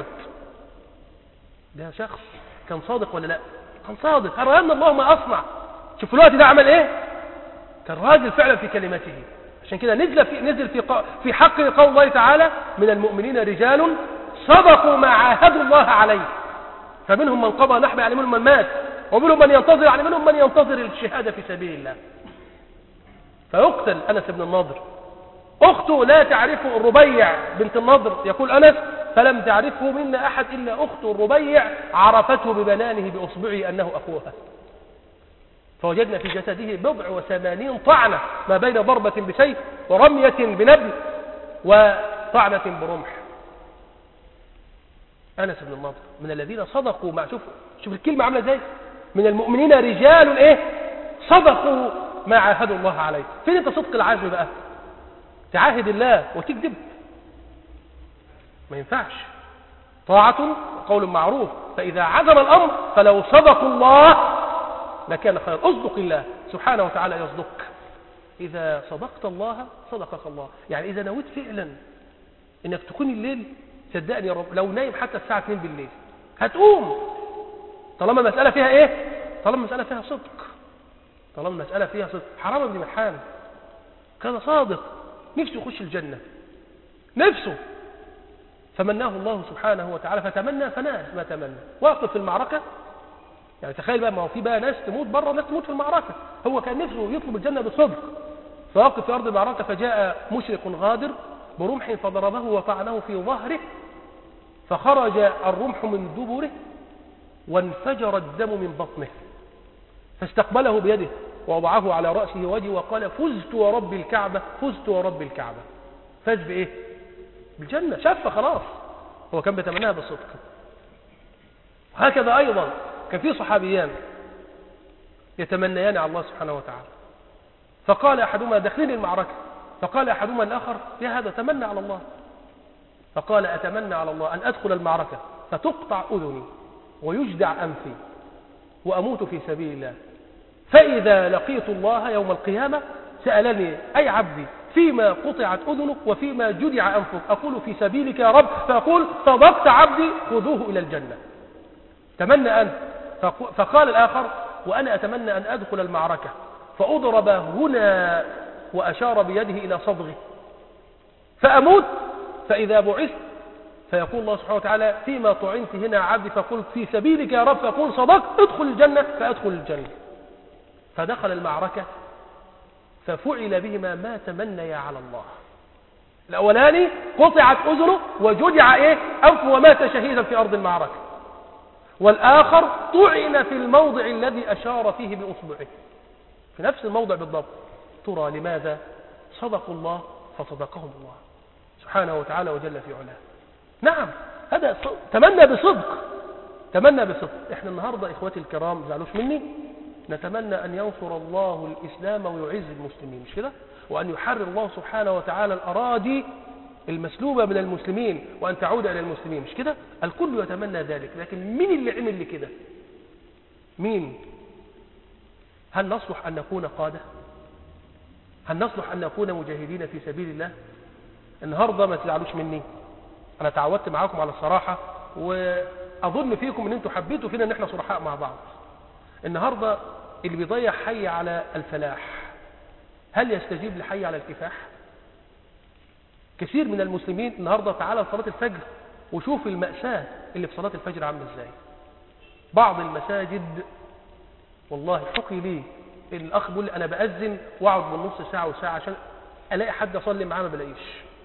ده شخص كان صادق ولا لا كان صادق أرأينا الله ما أصنع شوف الوقت ده عمل إيه كان راجل فعلا في كلمته عشان كده نزل في نزل في في حق قول الله تعالى من المؤمنين رجال صدقوا ما عاهدوا الله عليه فمنهم من قضى نحبه يعني منهم من مات ومنهم من ينتظر يعني منهم من ينتظر الشهادة في سبيل الله فيقتل أنس بن النضر أخته لا تعرفه الربيع بنت النضر يقول أنس فلم تعرفه منا أحد إلا أخته الربيع عرفته ببنانه بأصبعه أنه أخوها فوجدنا في جسده بضع وثمانين طعنة ما بين ضربة بسيف ورمية بنبل وطعنة برمح أنس بن النضر من الذين صدقوا مع شوف شوف الكلمة عاملة ازاي من المؤمنين رجال ايه صدقوا ما عاهدوا الله عليه فين انت صدق العزم بقى تعاهد الله وتكذب ما ينفعش طاعة وقول معروف فإذا عزم الأمر فلو صدقوا الله لكان خير أصدق الله سبحانه وتعالى يصدق إذا صدقت الله صدقك الله يعني إذا نويت فعلا إنك تكون الليل صدقني يا رب لو نايم حتى الساعة 2 بالليل هتقوم طالما المسألة فيها ايه طالما المسألة فيها صدق طالما المسألة فيها صدق حرام بن ملحان كان صادق نفسه يخش الجنة نفسه فمناه الله سبحانه وتعالى فتمنى فنال ما تمنى واقف في المعركة يعني تخيل بقى ما هو في بقى ناس تموت بره ناس تموت في المعركة هو كان نفسه يطلب الجنة بصدق فواقف في أرض المعركة فجاء مشرك غادر برمح فضربه وطعنه في ظهره فخرج الرمح من دبره وانفجر الدم من بطنه فاستقبله بيده ووضعه على رأسه وجهه وقال فزت ورب الكعبة فزت ورب الكعبة فاز بإيه بالجنة شافها خلاص هو كان بيتمناها بالصدق وهكذا أيضا كان في صحابيان يتمنيان على الله سبحانه وتعالى فقال أحدهما داخلين المعركة فقال أحدهما الآخر يا هذا تمنى على الله فقال أتمنى على الله أن أدخل المعركة فتقطع أذني ويجدع أنفي وأموت في سبيل الله فإذا لقيت الله يوم القيامة سألني أي عبدي فيما قطعت أذنك وفيما جدع أنفك أقول في سبيلك يا رب فأقول صدقت عبدي خذوه إلى الجنة تمنى أنت فقال الآخر وأنا أتمنى أن أدخل المعركة فأضرب هنا وأشار بيده إلى صدغه فأموت فإذا بعثت فيقول الله سبحانه وتعالى فيما طعنت هنا عبدي فقلت في سبيلك يا رب فقول صدقت ادخل الجنة فأدخل الجنة فدخل المعركة ففعل بهما ما تمنيا على الله الأولاني قطعت أذنه وجدع إيه أنفه ومات شهيدا في أرض المعركة والآخر طعن في الموضع الذي أشار فيه بأصبعه في نفس الموضع بالضبط ترى لماذا صدقوا الله فصدقهم الله سبحانه وتعالى وجل في علاه نعم هذا تمنى بصدق تمنى بصدق احنا النهاردة اخواتي الكرام زعلوش مني نتمنى أن ينصر الله الإسلام ويعز المسلمين مش كده وأن يحرر الله سبحانه وتعالى الأراضي المسلوبة من المسلمين وأن تعود إلى المسلمين مش كده الكل يتمنى ذلك لكن مين اللي عمل لكده مين هل نصلح أن نكون قادة هل نصلح أن نكون مجاهدين في سبيل الله النهاردة ما تزعلوش مني أنا تعودت معاكم على الصراحة وأظن فيكم أن أنتم حبيتوا فينا أن احنا صرحاء مع بعض النهاردة اللي بيضيع حي على الفلاح هل يستجيب لحي على الكفاح كثير من المسلمين النهاردة تعالى صلاة الفجر وشوف المأساة اللي في صلاة الفجر عامله ازاي بعض المساجد والله حقي لي الأخ بيقول أنا بأذن وأقعد بالنص ساعة وساعة عشان ألاقي حد أصلي معاه ما بلاقيش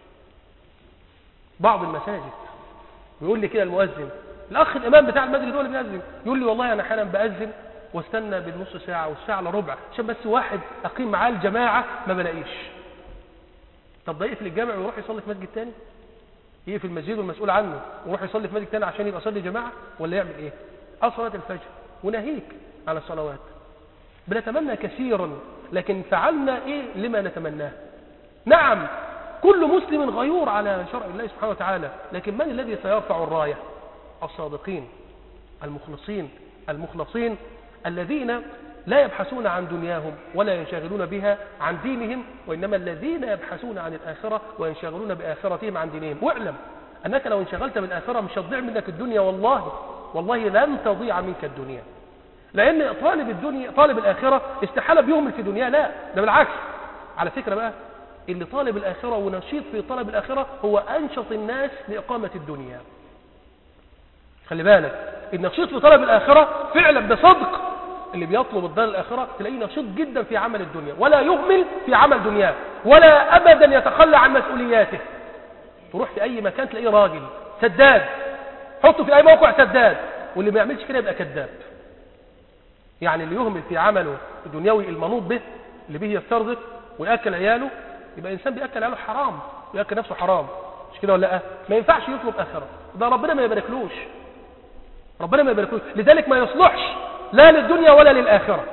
بعض المساجد ويقول لي كده المؤذن الأخ الإمام بتاع المسجد هو اللي بيأذن يقول لي والله أنا أحيانا بأذن واستنى بالنص ساعة والساعة الا ربع عشان بس واحد أقيم معاه الجماعة ما بلاقيش طب ده يقفل الجامع ويروح يصلي في مسجد تاني يقفل المسجد والمسؤول عنه ويروح يصلي في مسجد تاني عشان يبقى صلي جماعة ولا يعمل ايه اه صلاة الفجر وناهيك على الصلوات بنتمنى كثيرا لكن فعلنا ايه لما نتمناه نعم كل مسلم غيور على شرع الله سبحانه وتعالى لكن من الذي سيرفع الراية الصادقين المخلصين المخلصين الذين لا يبحثون عن دنياهم ولا ينشغلون بها عن دينهم وإنما الذين يبحثون عن الآخرة وينشغلون بآخرتهم عن دينهم واعلم أنك لو انشغلت بالآخرة مش هتضيع منك الدنيا والله والله لن تضيع منك الدنيا لأن طالب الدنيا طالب الآخرة استحالة بيهمل في دنيا لا ده بالعكس على فكرة بقى اللي طالب الآخرة ونشيط في طلب الآخرة هو أنشط الناس لإقامة الدنيا خلي بالك النشيط في طلب الآخرة فعلا بصدق اللي بيطلب الدار الآخرة تلاقيه نشيط جدا في عمل الدنيا ولا يهمل في عمل دنياه ولا أبدا يتخلى عن مسؤولياته تروح في أي مكان تلاقيه راجل سداد حطه في أي موقع سداد واللي ما يعملش كده يبقى كذاب يعني اللي يهمل في عمله الدنيوي المنوط به اللي به يسترزق ويأكل عياله يبقى إنسان بيأكل عياله حرام ويأكل نفسه حرام مش كده ولا لا ما ينفعش يطلب آخرة ده ربنا ما يباركلوش ربنا ما يباركلوش لذلك ما يصلحش لا للدنيا ولا للآخرة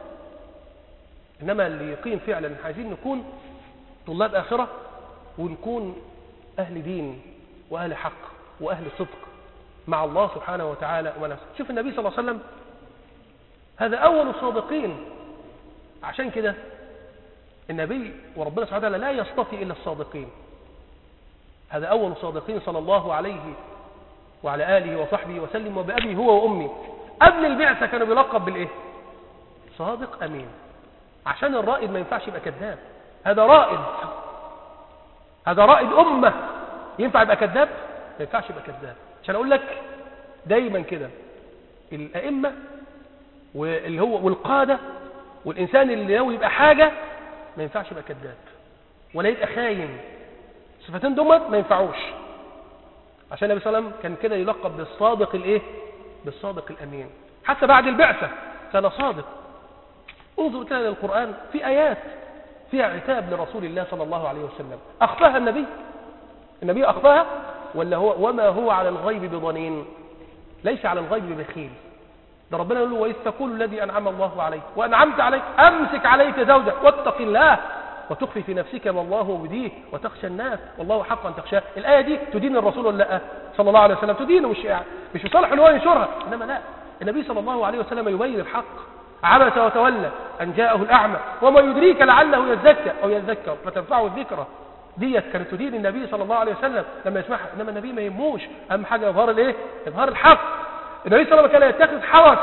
إنما اللي يقيم فعلا عايزين نكون طلاب آخرة ونكون أهل دين وأهل حق وأهل صدق مع الله سبحانه وتعالى ونفسه شوف النبي صلى الله عليه وسلم هذا أول الصادقين عشان كده النبي وربنا سبحانه وتعالى لا يصطفي إلا الصادقين هذا أول الصادقين صلى الله عليه وعلى آله وصحبه وسلم وبأبي هو وأمي قبل البعثة كانوا بيلقب بالإيه صادق أمين عشان الرائد ما ينفعش يبقى كذاب هذا رائد هذا رائد أمة ينفع يبقى كذاب ما ينفعش يبقى كذاب عشان أقول لك دايما كده الأئمة واللي هو والقادة والإنسان اللي ناوي يبقى حاجة ما ينفعش يبقى كذاب ولا يبقى خاين الصفتين دول ما ينفعوش عشان النبي صلى الله عليه وسلم كان كده يلقب بالصادق الايه بالصادق الامين حتى بعد البعثه كان صادق انظر كده للقران في ايات فيها عتاب لرسول الله صلى الله عليه وسلم اخفاها النبي النبي أخفاها ولا هو وما هو على الغيب بضنين ليس على الغيب بخيل ده ربنا يقول له وإذ تقول الذي أنعم الله عليك وأنعمت عليك أمسك عليك زوجك واتق الله وتخفي في نفسك ما الله مبديه وتخشى الناس والله حق أن تخشاه الآية دي تدين الرسول ولا لا صلى الله عليه وسلم تدينه مش يعني مش يصالح ان هو ينشرها إنما لا النبي صلى الله عليه وسلم يبين الحق عبس وتولى أن جاءه الأعمى وما يدريك لعله يزكى أو يذكر فتنفعه الذكرى ديت كانت تدين النبي صلى الله عليه وسلم لما يسمعها إنما النبي ما يهموش أهم حاجة إظهار الإيه؟ إظهار الحق النبي صلى الله عليه وسلم كان يتخذ حرس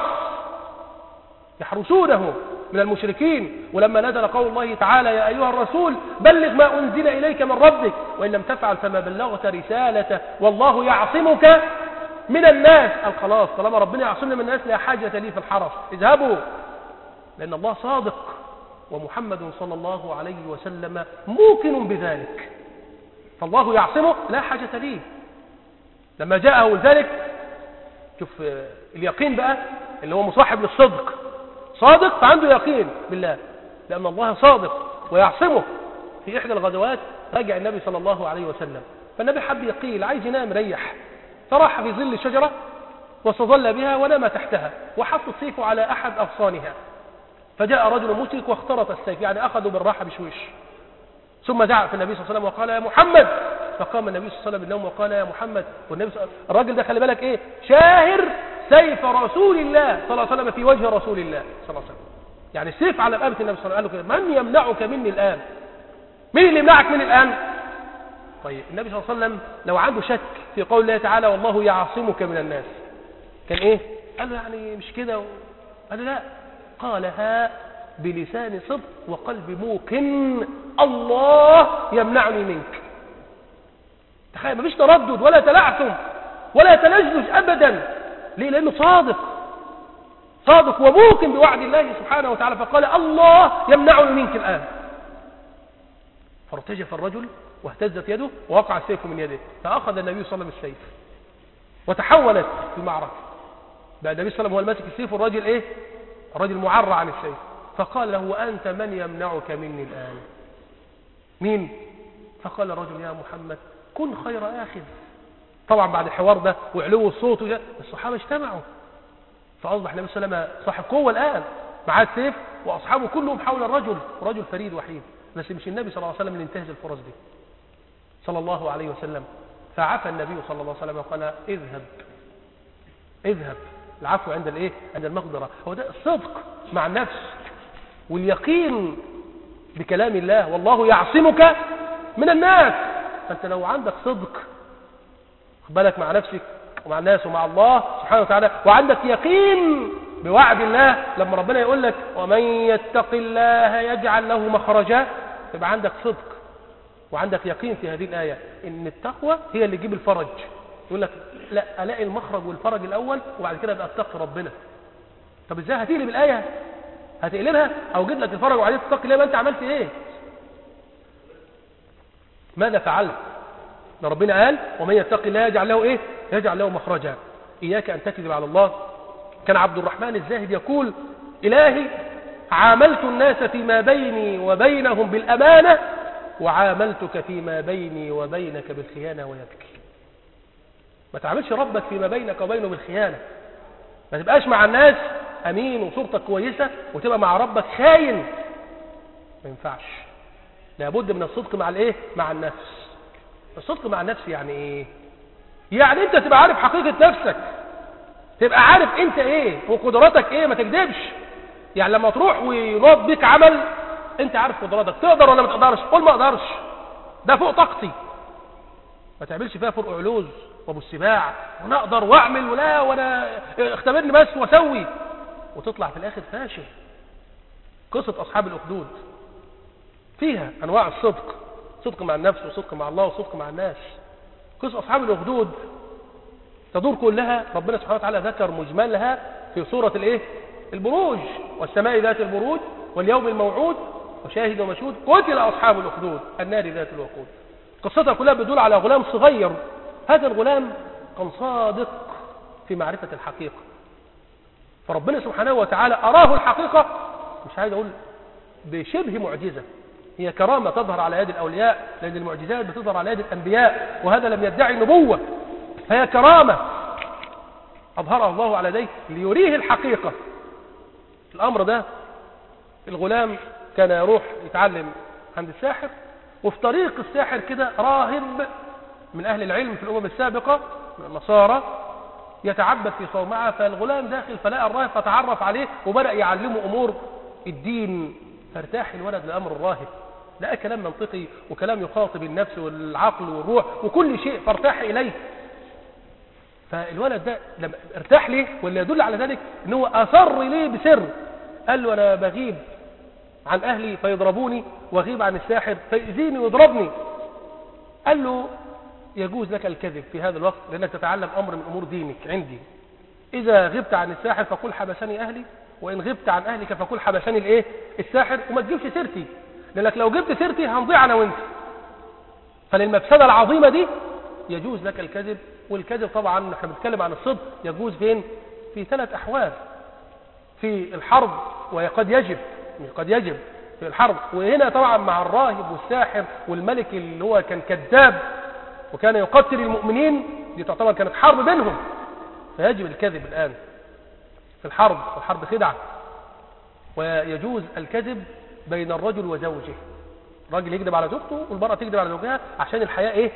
يحرسونه من المشركين ولما نزل قول الله تعالى يا أيها الرسول بلغ ما أنزل إليك من ربك وإن لم تفعل فما بلغت رسالته والله يعصمك من الناس قال خلاص طالما ربنا يعصمنا من الناس لا حاجة لي في الحرس اذهبوا لأن الله صادق ومحمد صلى الله عليه وسلم موقن بذلك فالله يعصمه لا حاجة ليه لما جاءه ذلك شوف اليقين بقى اللي هو مصاحب للصدق صادق فعنده يقين بالله لأن الله صادق ويعصمه في إحدى الغزوات رجع النبي صلى الله عليه وسلم فالنبي حب يقيل عايز ينام ريح فراح في ظل الشجرة واستظل بها ونام تحتها وحط السيف على أحد أغصانها فجاء رجل مشرك واخترط السيف يعني أخذوا بالراحة بشويش ثم دعا في النبي صلى الله عليه وسلم وقال يا محمد فقام النبي صلى الله عليه وسلم بالنوم وقال يا محمد والنبي صلى الراجل ده خلي بالك ايه شاهر سيف رسول الله صلى الله عليه وسلم في وجه رسول الله صلى الله عليه وسلم يعني السيف على رقبه النبي صلى الله عليه وسلم قال له كده من يمنعك مني الآن مين اللي يمنعك مني الآن طيب النبي صلى الله عليه وسلم لو عنده شك في قول الله تعالى والله يعصمك من الناس كان ايه قال له يعني مش كده و... قال له لا قالها بلسان صدق وقلب موقن الله يمنعني منك تخيل مفيش تردد ولا تلعثم ولا تلجلج ابدا ليه لانه صادق صادق وموقن بوعد الله سبحانه وتعالى فقال الله يمنعني منك الان فارتجف الرجل واهتزت يده ووقع السيف من يده فاخذ النبي صلى الله عليه وسلم السيف وتحولت المعركه بقى النبي صلى الله عليه وسلم هو الماسك السيف والراجل ايه الرجل معرى عن السيف فقال له وأنت من يمنعك مني الآن مين فقال الرجل يا محمد كن خير آخذ طبعا بعد الحوار ده وعلو الصوت وده الصحابة اجتمعوا فأصبح النبي صلى الله عليه وسلم صاحب قوة الآن معاه السيف وأصحابه كلهم حول الرجل رجل فريد وحيد بس مش النبي صلى الله عليه وسلم اللي انتهز الفرص دي صلى الله عليه وسلم فعفى النبي صلى الله عليه وسلم وقال اذهب اذهب العفو عند الايه عند المقدرة هو ده الصدق مع النفس واليقين بكلام الله والله يعصمك من الناس فانت لو عندك صدق بالك مع نفسك ومع الناس ومع الله سبحانه وتعالى وعندك يقين بوعد الله لما ربنا يقول لك ومن يتق الله يجعل له مخرجا يبقى عندك صدق وعندك يقين في هذه الآية ان التقوى هي اللي تجيب الفرج يقول لك لا الاقي المخرج والفرج الاول وبعد كده ابقى اتقي ربنا طب ازاي هتقلب الايه هتقلبها او جيب لك الفرج وبعدين تتقي الله ما انت عملت ايه ماذا فعلت ده ربنا قال ومن يتقي الله يجعل له ايه يجعل له مخرجا اياك ان تكذب على الله كان عبد الرحمن الزاهد يقول الهي عاملت الناس فيما بيني وبينهم بالامانه وعاملتك فيما بيني وبينك بالخيانه ويبكي ما تعملش ربك فيما بينك وبينه بالخيانة ما تبقاش مع الناس أمين وصورتك كويسة وتبقى مع ربك خاين ما ينفعش لابد من الصدق مع الايه مع النفس الصدق مع النفس يعني ايه يعني انت تبقى عارف حقيقة نفسك تبقى عارف انت ايه وقدراتك ايه ما تكذبش يعني لما تروح ويناض بيك عمل انت عارف قدراتك تقدر ولا ما تقدرش قول ما اقدرش ده فوق طاقتي ما تعملش فيها فرق علوز وابو السباع وانا اقدر واعمل ولا وانا اختبرني بس واسوي وتطلع في الاخر فاشل قصة اصحاب الاخدود فيها انواع الصدق صدق مع النفس وصدق مع الله وصدق مع الناس قصة اصحاب الاخدود تدور كلها ربنا سبحانه وتعالى ذكر مجملها في سورة الايه البروج والسماء ذات البروج واليوم الموعود وشاهد ومشهود قتل اصحاب الاخدود النار ذات الوقود قصتها كلها بتدل على غلام صغير هذا الغلام كان صادق في معرفة الحقيقة فربنا سبحانه وتعالى أراه الحقيقة مش عايز أقول بشبه معجزة هي كرامة تظهر على يد الأولياء لأن المعجزات بتظهر على يد الأنبياء وهذا لم يدعي نبوة فهي كرامة أظهرها الله على يديه ليريه الحقيقة الأمر ده الغلام كان يروح يتعلم عند الساحر وفي طريق الساحر كده راهب من أهل العلم في الأمم السابقة من النصارى يتعبد في صومعة فالغلام داخل فلقى الراهب فتعرف عليه وبدأ يعلمه أمور الدين فارتاح الولد لأمر الراهب لقى كلام منطقي وكلام يخاطب النفس والعقل والروح وكل شيء فارتاح إليه فالولد ده لما ارتاح ليه واللي يدل على ذلك ان هو اصر ليه بسر قال له انا بغيب عن اهلي فيضربوني واغيب عن الساحر فيؤذيني ويضربني قال له يجوز لك الكذب في هذا الوقت لانك تتعلم امر من امور دينك عندي اذا غبت عن الساحر فقل حبسني اهلي وان غبت عن اهلك فقل حبسني الايه الساحر وما تجيبش سيرتي لانك لو جبت سيرتي هنضيع انا وانت فللمفسده العظيمه دي يجوز لك الكذب والكذب طبعا احنا بنتكلم عن الصدق يجوز فين في ثلاث احوال في الحرب وقد يجب قد يجب في الحرب وهنا طبعا مع الراهب والساحر والملك اللي هو كان كذاب وكان يقتل المؤمنين دي تعتبر كانت حرب بينهم فيجب الكذب الآن في الحرب والحرب خدعة ويجوز الكذب بين الرجل وزوجه الراجل يكذب على زوجته والمرأة تكذب على زوجها عشان الحياة ايه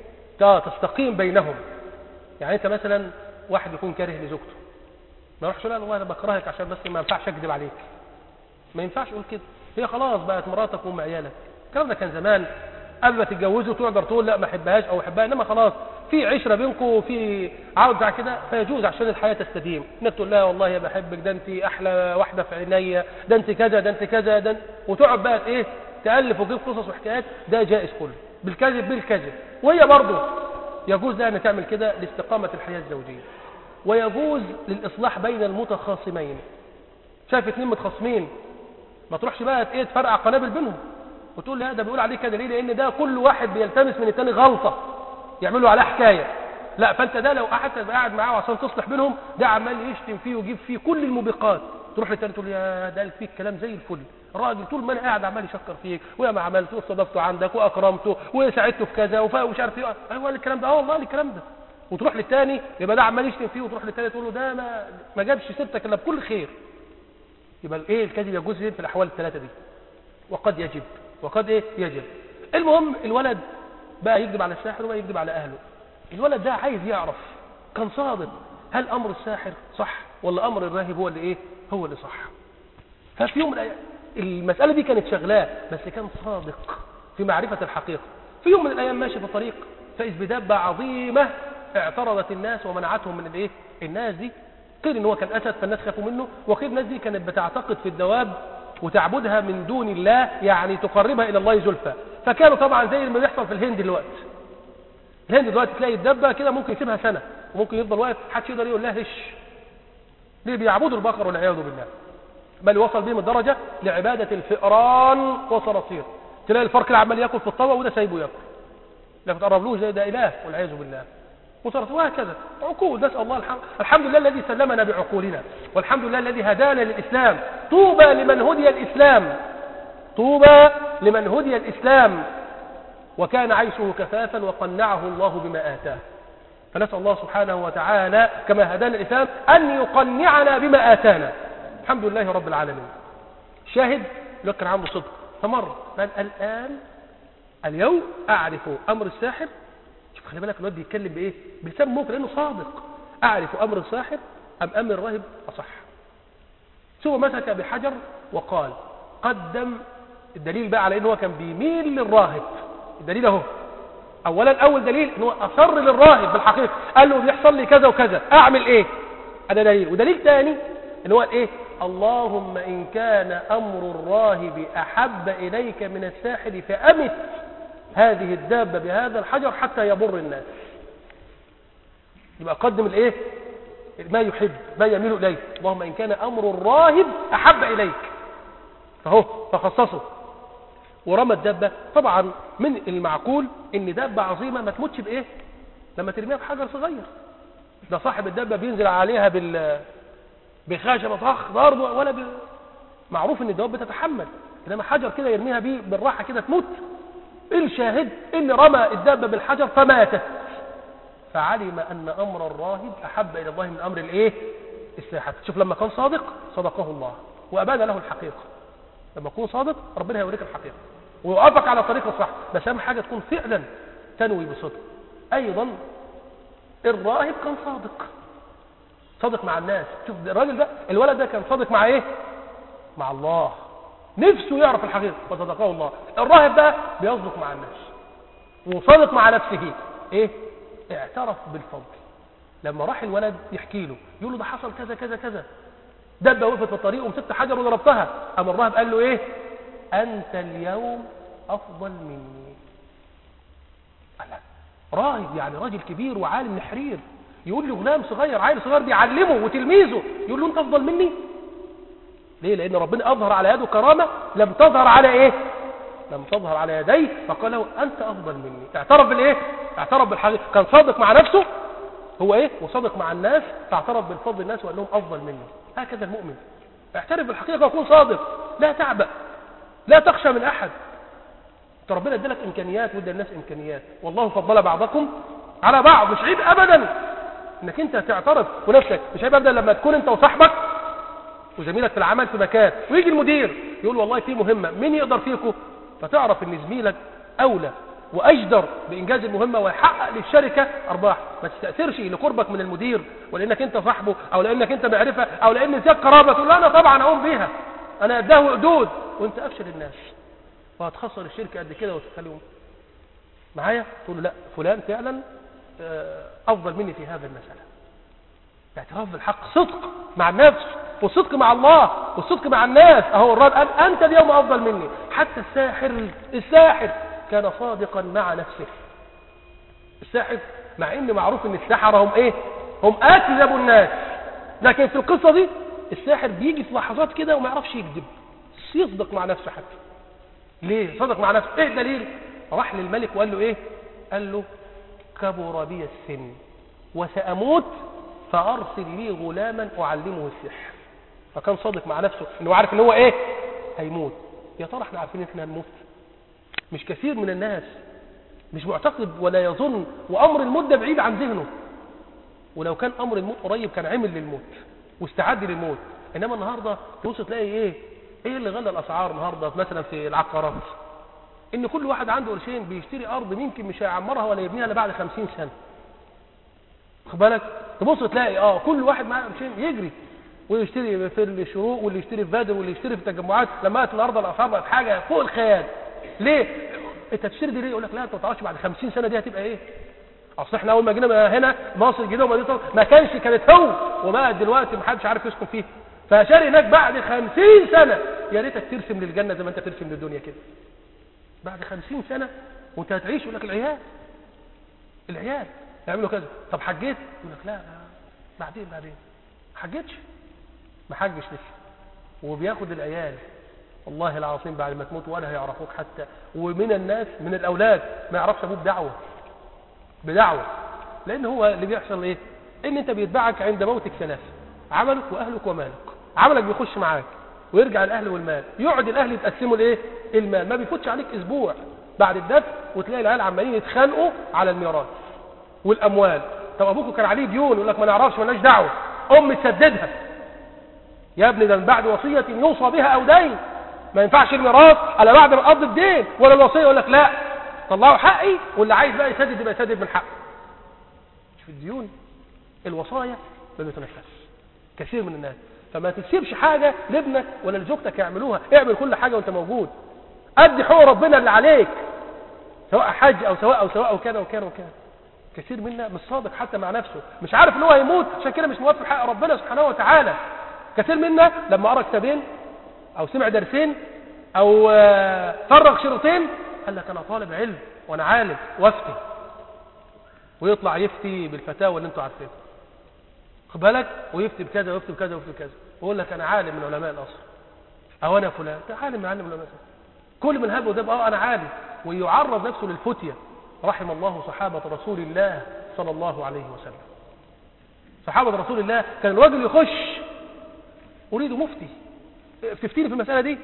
تستقيم بينهم يعني انت مثلا واحد يكون كاره لزوجته ما يروحش لا والله انا بكرهك عشان بس ما ينفعش اكذب عليك ما ينفعش اقول كده هي خلاص بقت مراتك وام عيالك الكلام ده كان زمان قبل ما تتجوزوا تقدر تقول لا ما احبهاش او احبها انما خلاص في عشره بينكم وفي عاوز على كده فيجوز عشان الحياه تستديم انك تقول لها والله يا بحبك ده انت احلى واحده في عينيا ده انت كذا ده انت كذا ده وتقعد بقى ايه تالف وتجيب قصص وحكايات ده جائز كله بالكذب بالكذب وهي برضه يجوز لها ان تعمل كده لاستقامه الحياه الزوجيه ويجوز للاصلاح بين المتخاصمين شايف اتنين متخاصمين ما تروحش بقى ايه تفرقع قنابل بينهم وتقول لا ده بيقول عليه كده ليه لان ده كل واحد بيلتمس من التاني غلطه يعملوا عليه حكايه لا فانت ده لو قعدت تبقى قاعد معاه عشان تصلح بينهم ده عمال يشتم فيه ويجيب فيه كل الموبقات تروح للتاني تقول يا ده قال فيك كلام زي الفل الراجل طول ما انا قاعد عمال يشكر فيك ويا ما عملت واستضفته عندك واكرمته وساعدته في كذا ومش عارف ايه ايوه الكلام ده اه والله الكلام ده وتروح للتاني يبقى ده عمال يشتم فيه وتروح للتاني تقول له ده ما ما جابش سيرتك الا بكل خير يبقى ايه الكذب يجوز في الاحوال الثلاثه دي وقد يجب وقد ايه يجب المهم الولد بقى يكذب على الساحر وبقى يكذب على اهله الولد ده عايز يعرف كان صادق هل امر الساحر صح ولا امر الراهب هو اللي ايه هو اللي صح ففي يوم من الأيام المسألة دي كانت شغلاه بس كان صادق في معرفة الحقيقة في يوم من الأيام ماشي في الطريق فإذ بدابة عظيمة اعترضت الناس ومنعتهم من الايه الناس دي قيل ان هو كان اسد فالناس خافوا منه وقيل الناس دي كانت بتعتقد في الدواب وتعبدها من دون الله يعني تقربها الى الله زلفى فكانوا طبعا زي ما بيحصل في الهند دلوقتي الهند دلوقتي تلاقي الدبه كده ممكن يسيبها سنه وممكن يفضل واقف محدش يقدر يقول لها هش ليه بيعبدوا البقر والعياذ بالله بل وصل بهم الدرجه لعباده الفئران والصراصير تلاقي الفرق اللي عمال ياكل في الطبق وده سايبه ياكل لا تقربلوش زي ده اله والعياذ بالله وصارت وهكذا عقول نسأل الله الحمد الحمد لله الذي سلمنا بعقولنا والحمد لله الذي هدانا للإسلام طوبى لمن هدي الإسلام طوبى لمن هدي الإسلام وكان عيشه كفافا وقنعه الله بما آتاه فنسأل الله سبحانه وتعالى كما هدانا الإسلام أن يقنعنا بما آتانا الحمد لله رب العالمين شاهد لو كان عنده صدق فمر قال الآن اليوم أعرف أمر الساحر شوف خلي بالك الواد بيتكلم بايه بلسان موقع لانه صادق اعرف امر الساحر ام امر الراهب اصح ثم مسك بحجر وقال قدم الدليل بقى على انه هو كان بيميل للراهب الدليل اهو اولا اول دليل ان هو اصر للراهب بالحقيقه قال له بيحصل لي كذا وكذا اعمل ايه هذا دليل ودليل ثاني ان هو ايه اللهم ان كان امر الراهب احب اليك من الساحر فامت هذه الدابة بهذا الحجر حتى يبر الناس يبقى قدم الايه ما يحب ما يميل اليه اللهم ان كان امر الراهب احب اليك فهو فخصصه ورمى الدابة طبعا من المعقول ان دابة عظيمة ما تموتش بايه لما ترميها بحجر صغير ده صاحب الدابة بينزل عليها بال بخشبة فخ ضرب ولا ب... معروف ان الدواب بتتحمل انما حجر كده يرميها بيه بالراحه كده تموت الشاهد اللي رمى الدابه بالحجر فماتت فعلم ان امر الراهب احب الى الله من امر الايه الساحر شوف لما كان صادق صدقه الله وابان له الحقيقه لما تكون صادق ربنا هيوريك الحقيقه ويوقفك على طريق الصح بس اهم حاجه تكون فعلا تنوي بصدق ايضا الراهب كان صادق صادق مع الناس شوف الراجل ده الولد ده كان صادق مع ايه مع الله نفسه يعرف الحقيقه فصدقه الله الراهب ده بيصدق مع الناس وصادق مع نفسه ايه اعترف بالفضل لما راح الولد يحكي له يقول له ده حصل كذا كذا كذا دبه وقفت في الطريق ومسكت حجر وضربتها اما الراهب قال له ايه انت اليوم افضل مني قال لا راهب يعني راجل كبير وعالم نحرير يقول له غلام صغير عيل صغير بيعلمه وتلميذه يقول له انت افضل مني ليه لان ربنا اظهر على يده كرامه لم تظهر على ايه لم تظهر على يديه فقال له انت افضل مني اعترف بالايه اعترف بالحقيقه كان صادق مع نفسه هو ايه وصادق مع الناس فاعترف بالفضل الناس وانهم افضل منه هكذا المؤمن اعترف بالحقيقه وكون صادق لا تعبأ لا تخشى من احد انت ربنا ادالك امكانيات وادى الناس امكانيات والله فضل بعضكم على بعض مش عيب ابدا انك انت تعترف ونفسك مش عيب ابدا لما تكون انت وصاحبك وزميلك في العمل في مكان ويجي المدير يقول والله في مهمه مين يقدر فيكم فتعرف ان زميلك اولى واجدر بانجاز المهمه ويحقق للشركه ارباح ما تستاثرش لقربك من المدير ولانك انت صاحبه او لانك انت معرفه او لان فيك قرابه تقول لا انا طبعا اقوم بيها انا قدها وقدود وانت افشل الناس وهتخسر الشركه قد كده وتخليهم معايا تقول له لا فلان فعلا آه، افضل مني في هذا المساله اعتراف بالحق صدق مع النفس والصدق مع الله والصدق مع الناس اهو الرب قال انت اليوم افضل مني حتى الساحر الساحر كان صادقا مع نفسه الساحر مع ان معروف ان السحرة هم ايه هم اكذب الناس لكن في القصة دي الساحر بيجي في لحظات كده وما يعرفش يكذب يصدق مع نفسه حتى ليه صدق مع نفسه ايه الدليل راح للملك وقال له ايه قال له كبر بي السن وسأموت فأرسل لي غلاما أعلمه السحر فكان صادق مع نفسه انه عارف ان هو ايه هيموت يا ترى احنا عارفين ان احنا هنموت مش كثير من الناس مش معتقد ولا يظن وامر الموت ده بعيد عن ذهنه ولو كان امر الموت قريب كان عمل للموت واستعد للموت انما النهارده تبص تلاقي ايه ايه اللي غلى الاسعار النهارده مثلا في العقارات ان كل واحد عنده قرشين بيشتري ارض يمكن مش هيعمرها ولا يبنيها الا بعد 50 سنه خد بالك تبص تلاقي اه كل واحد معاه قرشين يجري ويشتري في الشروق واللي يشتري في بدر واللي يشتري في التجمعات لما قالت الارض الاسعار بقت حاجه فوق الخيال ليه انت تشتري دي ليه يقول لك لا انت ما تعرفش بعد 50 سنه دي هتبقى ايه اصل احنا اول ما جينا هنا مصر الجديده ومدينه ما كانش كانت هو وبقى دلوقتي ما حدش عارف يسكن فيها فشاري هناك بعد 50 سنه يا ريتك ترسم للجنه زي ما انت ترسم للدنيا كده بعد 50 سنه وانت هتعيش يقول لك العيال العيال يعملوا كذا طب حجيت يقول لك لا لا، بعدين بعدين ما حجتش ما حجش لسه وبياخد العيال والله العظيم بعد ما تموت ولا هيعرفوك حتى ومن الناس من الاولاد ما يعرفش ابوه بدعوه بدعوه لان هو اللي بيحصل ايه ان انت بيتبعك عند موتك ثلاثه عملك واهلك ومالك عملك بيخش معاك ويرجع الاهل والمال يقعد الاهل يتقسموا الايه المال ما بيفوتش عليك اسبوع بعد الدفن وتلاقي العيال عمالين يتخانقوا على الميراث والاموال طب ابوكوا كان عليه ديون يقول لك ما نعرفش مالناش دعوه ام تسددها يا ابني ده من بعد وصيه يوصى بها او دين ما ينفعش الميراث على بعد ما قضي الدين ولا الوصيه يقول لك لا طلعوا حقي واللي عايز بقى يسدد يبقى يسدد من حقه مش في الديون الوصايا ما بيتنفذش كثير من الناس فما تسيبش حاجه لابنك ولا لزوجتك يعملوها اعمل كل حاجه وانت موجود ادي حقوق ربنا اللي عليك سواء حج او سواء او سواء وكذا وكذا وكذا كثير منا مش صادق حتى مع نفسه مش عارف ان هو هيموت عشان كده مش موفر حق ربنا سبحانه وتعالى كثير منا لما قرا كتابين او سمع درسين او آه، فرغ شريطين قال لك انا طالب علم وانا عالم وافتي ويطلع يفتي بالفتاوى اللي انتوا عارفينها خد بالك ويفتي بكذا ويفتي بكذا ويفتي بكذا ويقول لك انا عالم من علماء الاصل او انا فلان ده عالم من علم علماء الاصل كل من هذا وده اه انا عالم ويعرض نفسه للفتيه رحم الله صحابه رسول الله صلى الله عليه وسلم صحابه رسول الله كان الراجل يخش اريد مفتي تفتيني في المساله دي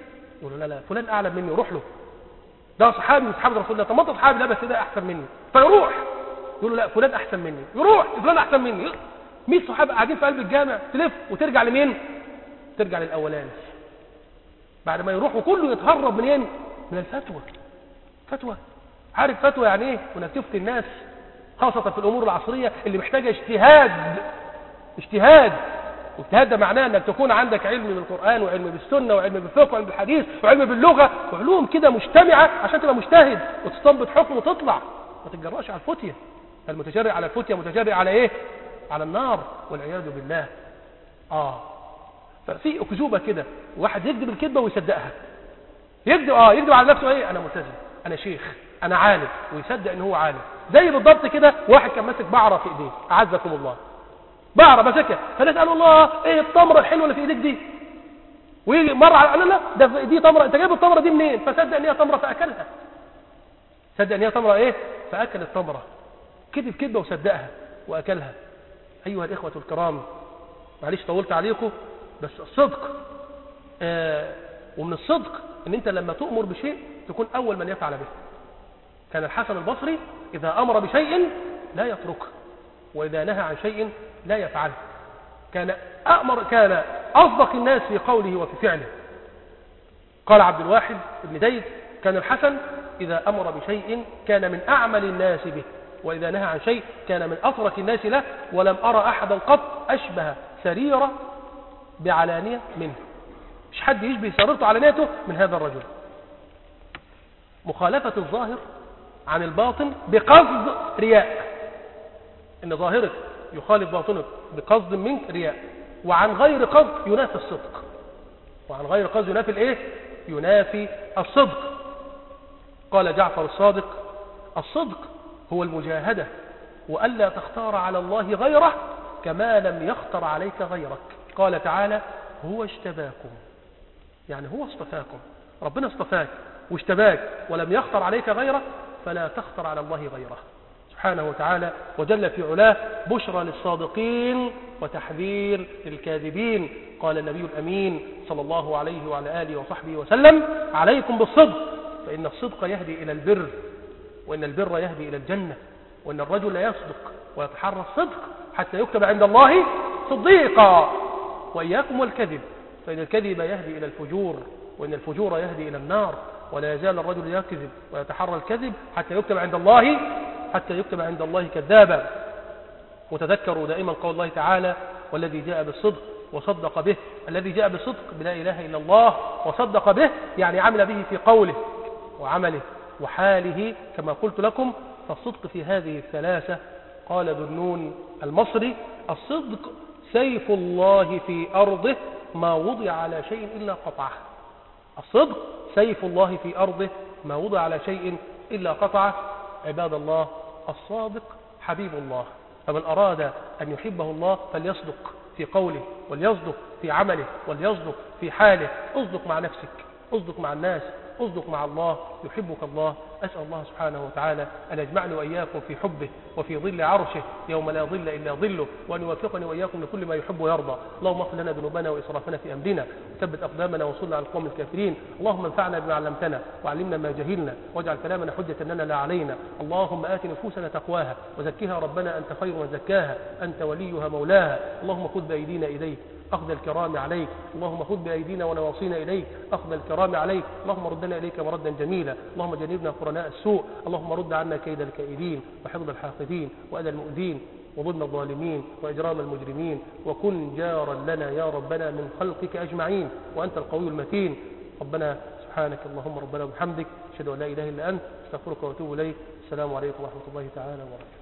يقول له لا لا فلان اعلم مني روح له ده صحابي من صحابه رسول الله طب ما انت صحابي لا بس ده احسن مني فيروح يقول له لا فلان احسن مني يروح فلان احسن مني 100 صحابه قاعدين في قلب الجامع تلف وترجع لمين ترجع للاولاني بعد ما يروح وكله يتهرب منين من الفتوى فتوى عارف فتوى يعني ايه وانك تفتي الناس خاصة في الامور العصرية اللي محتاجة اجتهاد اجتهاد واجتهاد ده معناه انك تكون عندك علم بالقرآن وعلم بالسنة وعلم بالفقه وعلم بالحديث وعلم باللغة وعلوم كده مجتمعة عشان تبقى مجتهد وتستنبط حكم وتطلع ما تتجرأش على الفتية المتجرئ على الفتية متجرئ على ايه على النار والعياذ بالله اه ففي اكذوبة كده واحد يكذب الكذبة ويصدقها يكذب اه يكذب على نفسه ايه انا ملتزم انا شيخ انا عالم ويصدق ان هو عالم زي بالضبط كده واحد كان ماسك بعره في ايديه اعزكم الله بعره ماسكها فنسال الله ايه التمره الحلوه اللي في ايديك دي ويجي مره على لا لا ده دي تمره انت جايب التمره دي منين فصدق ان هي تمره فاكلها صدق ان هي تمره ايه فاكل التمره كذب كذبه وصدقها واكلها ايها الاخوه الكرام معلش طولت عليكم بس الصدق آه ومن الصدق ان انت لما تؤمر بشيء تكون اول من يفعل به كان الحسن البصري اذا امر بشيء لا يتركه واذا نهى عن شيء لا يفعله كان أأمر كان أصدق الناس في قوله وفي فعله قال عبد الواحد بن زيد كان الحسن إذا أمر بشيء كان من أعمل الناس به وإذا نهى عن شيء كان من أترك الناس له ولم أرى أحدا قط أشبه سريرة بعلانية منه مش حد يشبه سريرته علانيته من هذا الرجل مخالفة الظاهر عن الباطن بقصد رياء ان ظاهرك يخالف باطنك بقصد منك رياء وعن غير قصد ينافي الصدق وعن غير قصد ينافي الايه ينافي الصدق قال جعفر الصادق الصدق هو المجاهدة وألا تختار على الله غيره كما لم يختر عليك غيرك قال تعالى هو اجتباكم يعني هو اصطفاكم ربنا اصطفاك واشتباك ولم يختر عليك غيره فلا تختر على الله غيره سبحانه وتعالى وجل في علاه بشرى للصادقين وتحذير للكاذبين قال النبي الأمين صلى الله عليه وعلى آله وصحبه وسلم عليكم بالصدق فإن الصدق يهدي إلى البر وإن البر يهدي إلى الجنة وإن الرجل يصدق ويتحرى الصدق حتى يكتب عند الله صديقا وإياكم والكذب فإن الكذب يهدي إلى الفجور وإن الفجور يهدي إلى النار ولا يزال الرجل يكذب ويتحرى الكذب حتى يكتب عند الله حتى يكتب عند الله كذابا وتذكروا دائما قول الله تعالى والذي جاء بالصدق وصدق به الذي جاء بالصدق بلا إله إلا الله وصدق به يعني عمل به في قوله وعمله وحاله كما قلت لكم فالصدق في هذه الثلاثة قال ذو النون المصري الصدق سيف الله في أرضه ما وضع على شيء إلا قطعه الصدق سيف الله في أرضه ما وضع على شيء إلا قطعه عباد الله الصادق حبيب الله فمن أراد أن يحبه الله فليصدق في قوله وليصدق في عمله وليصدق في حاله اصدق مع نفسك اصدق مع الناس اصدق مع الله يحبك الله أسأل الله سبحانه وتعالى أن يجمعني وإياكم في حبه وفي ظل عرشه يوم لا ظل إلا ظله وأن يوفقني وإياكم لكل ما يحب ويرضى اللهم اغفر لنا ذنوبنا وإسرافنا في أمرنا وثبت أقدامنا وصلنا على القوم الكافرين اللهم انفعنا بما علمتنا وعلمنا ما جهلنا واجعل كلامنا حجة لنا لا علينا اللهم آت نفوسنا تقواها وزكها ربنا أنت خير من زكاها أنت وليها مولاها اللهم خذ بأيدينا إليك أخذ الكرام عليك اللهم خذ بأيدينا ونواصينا إليك أخذ الكرام عليك اللهم ردنا إليك مردا جميلا اللهم جنبنا قرناء السوء اللهم رد عنا كيد الكائدين وحفظ الحاقدين وأذى المؤذين وظلم الظالمين وإجرام المجرمين وكن جارا لنا يا ربنا من خلقك أجمعين وأنت القوي المتين ربنا سبحانك اللهم ربنا وبحمدك أشهد أن لا إله إلا أنت استغفرك وأتوب إليك السلام عليكم ورحمة الله تعالى وبركاته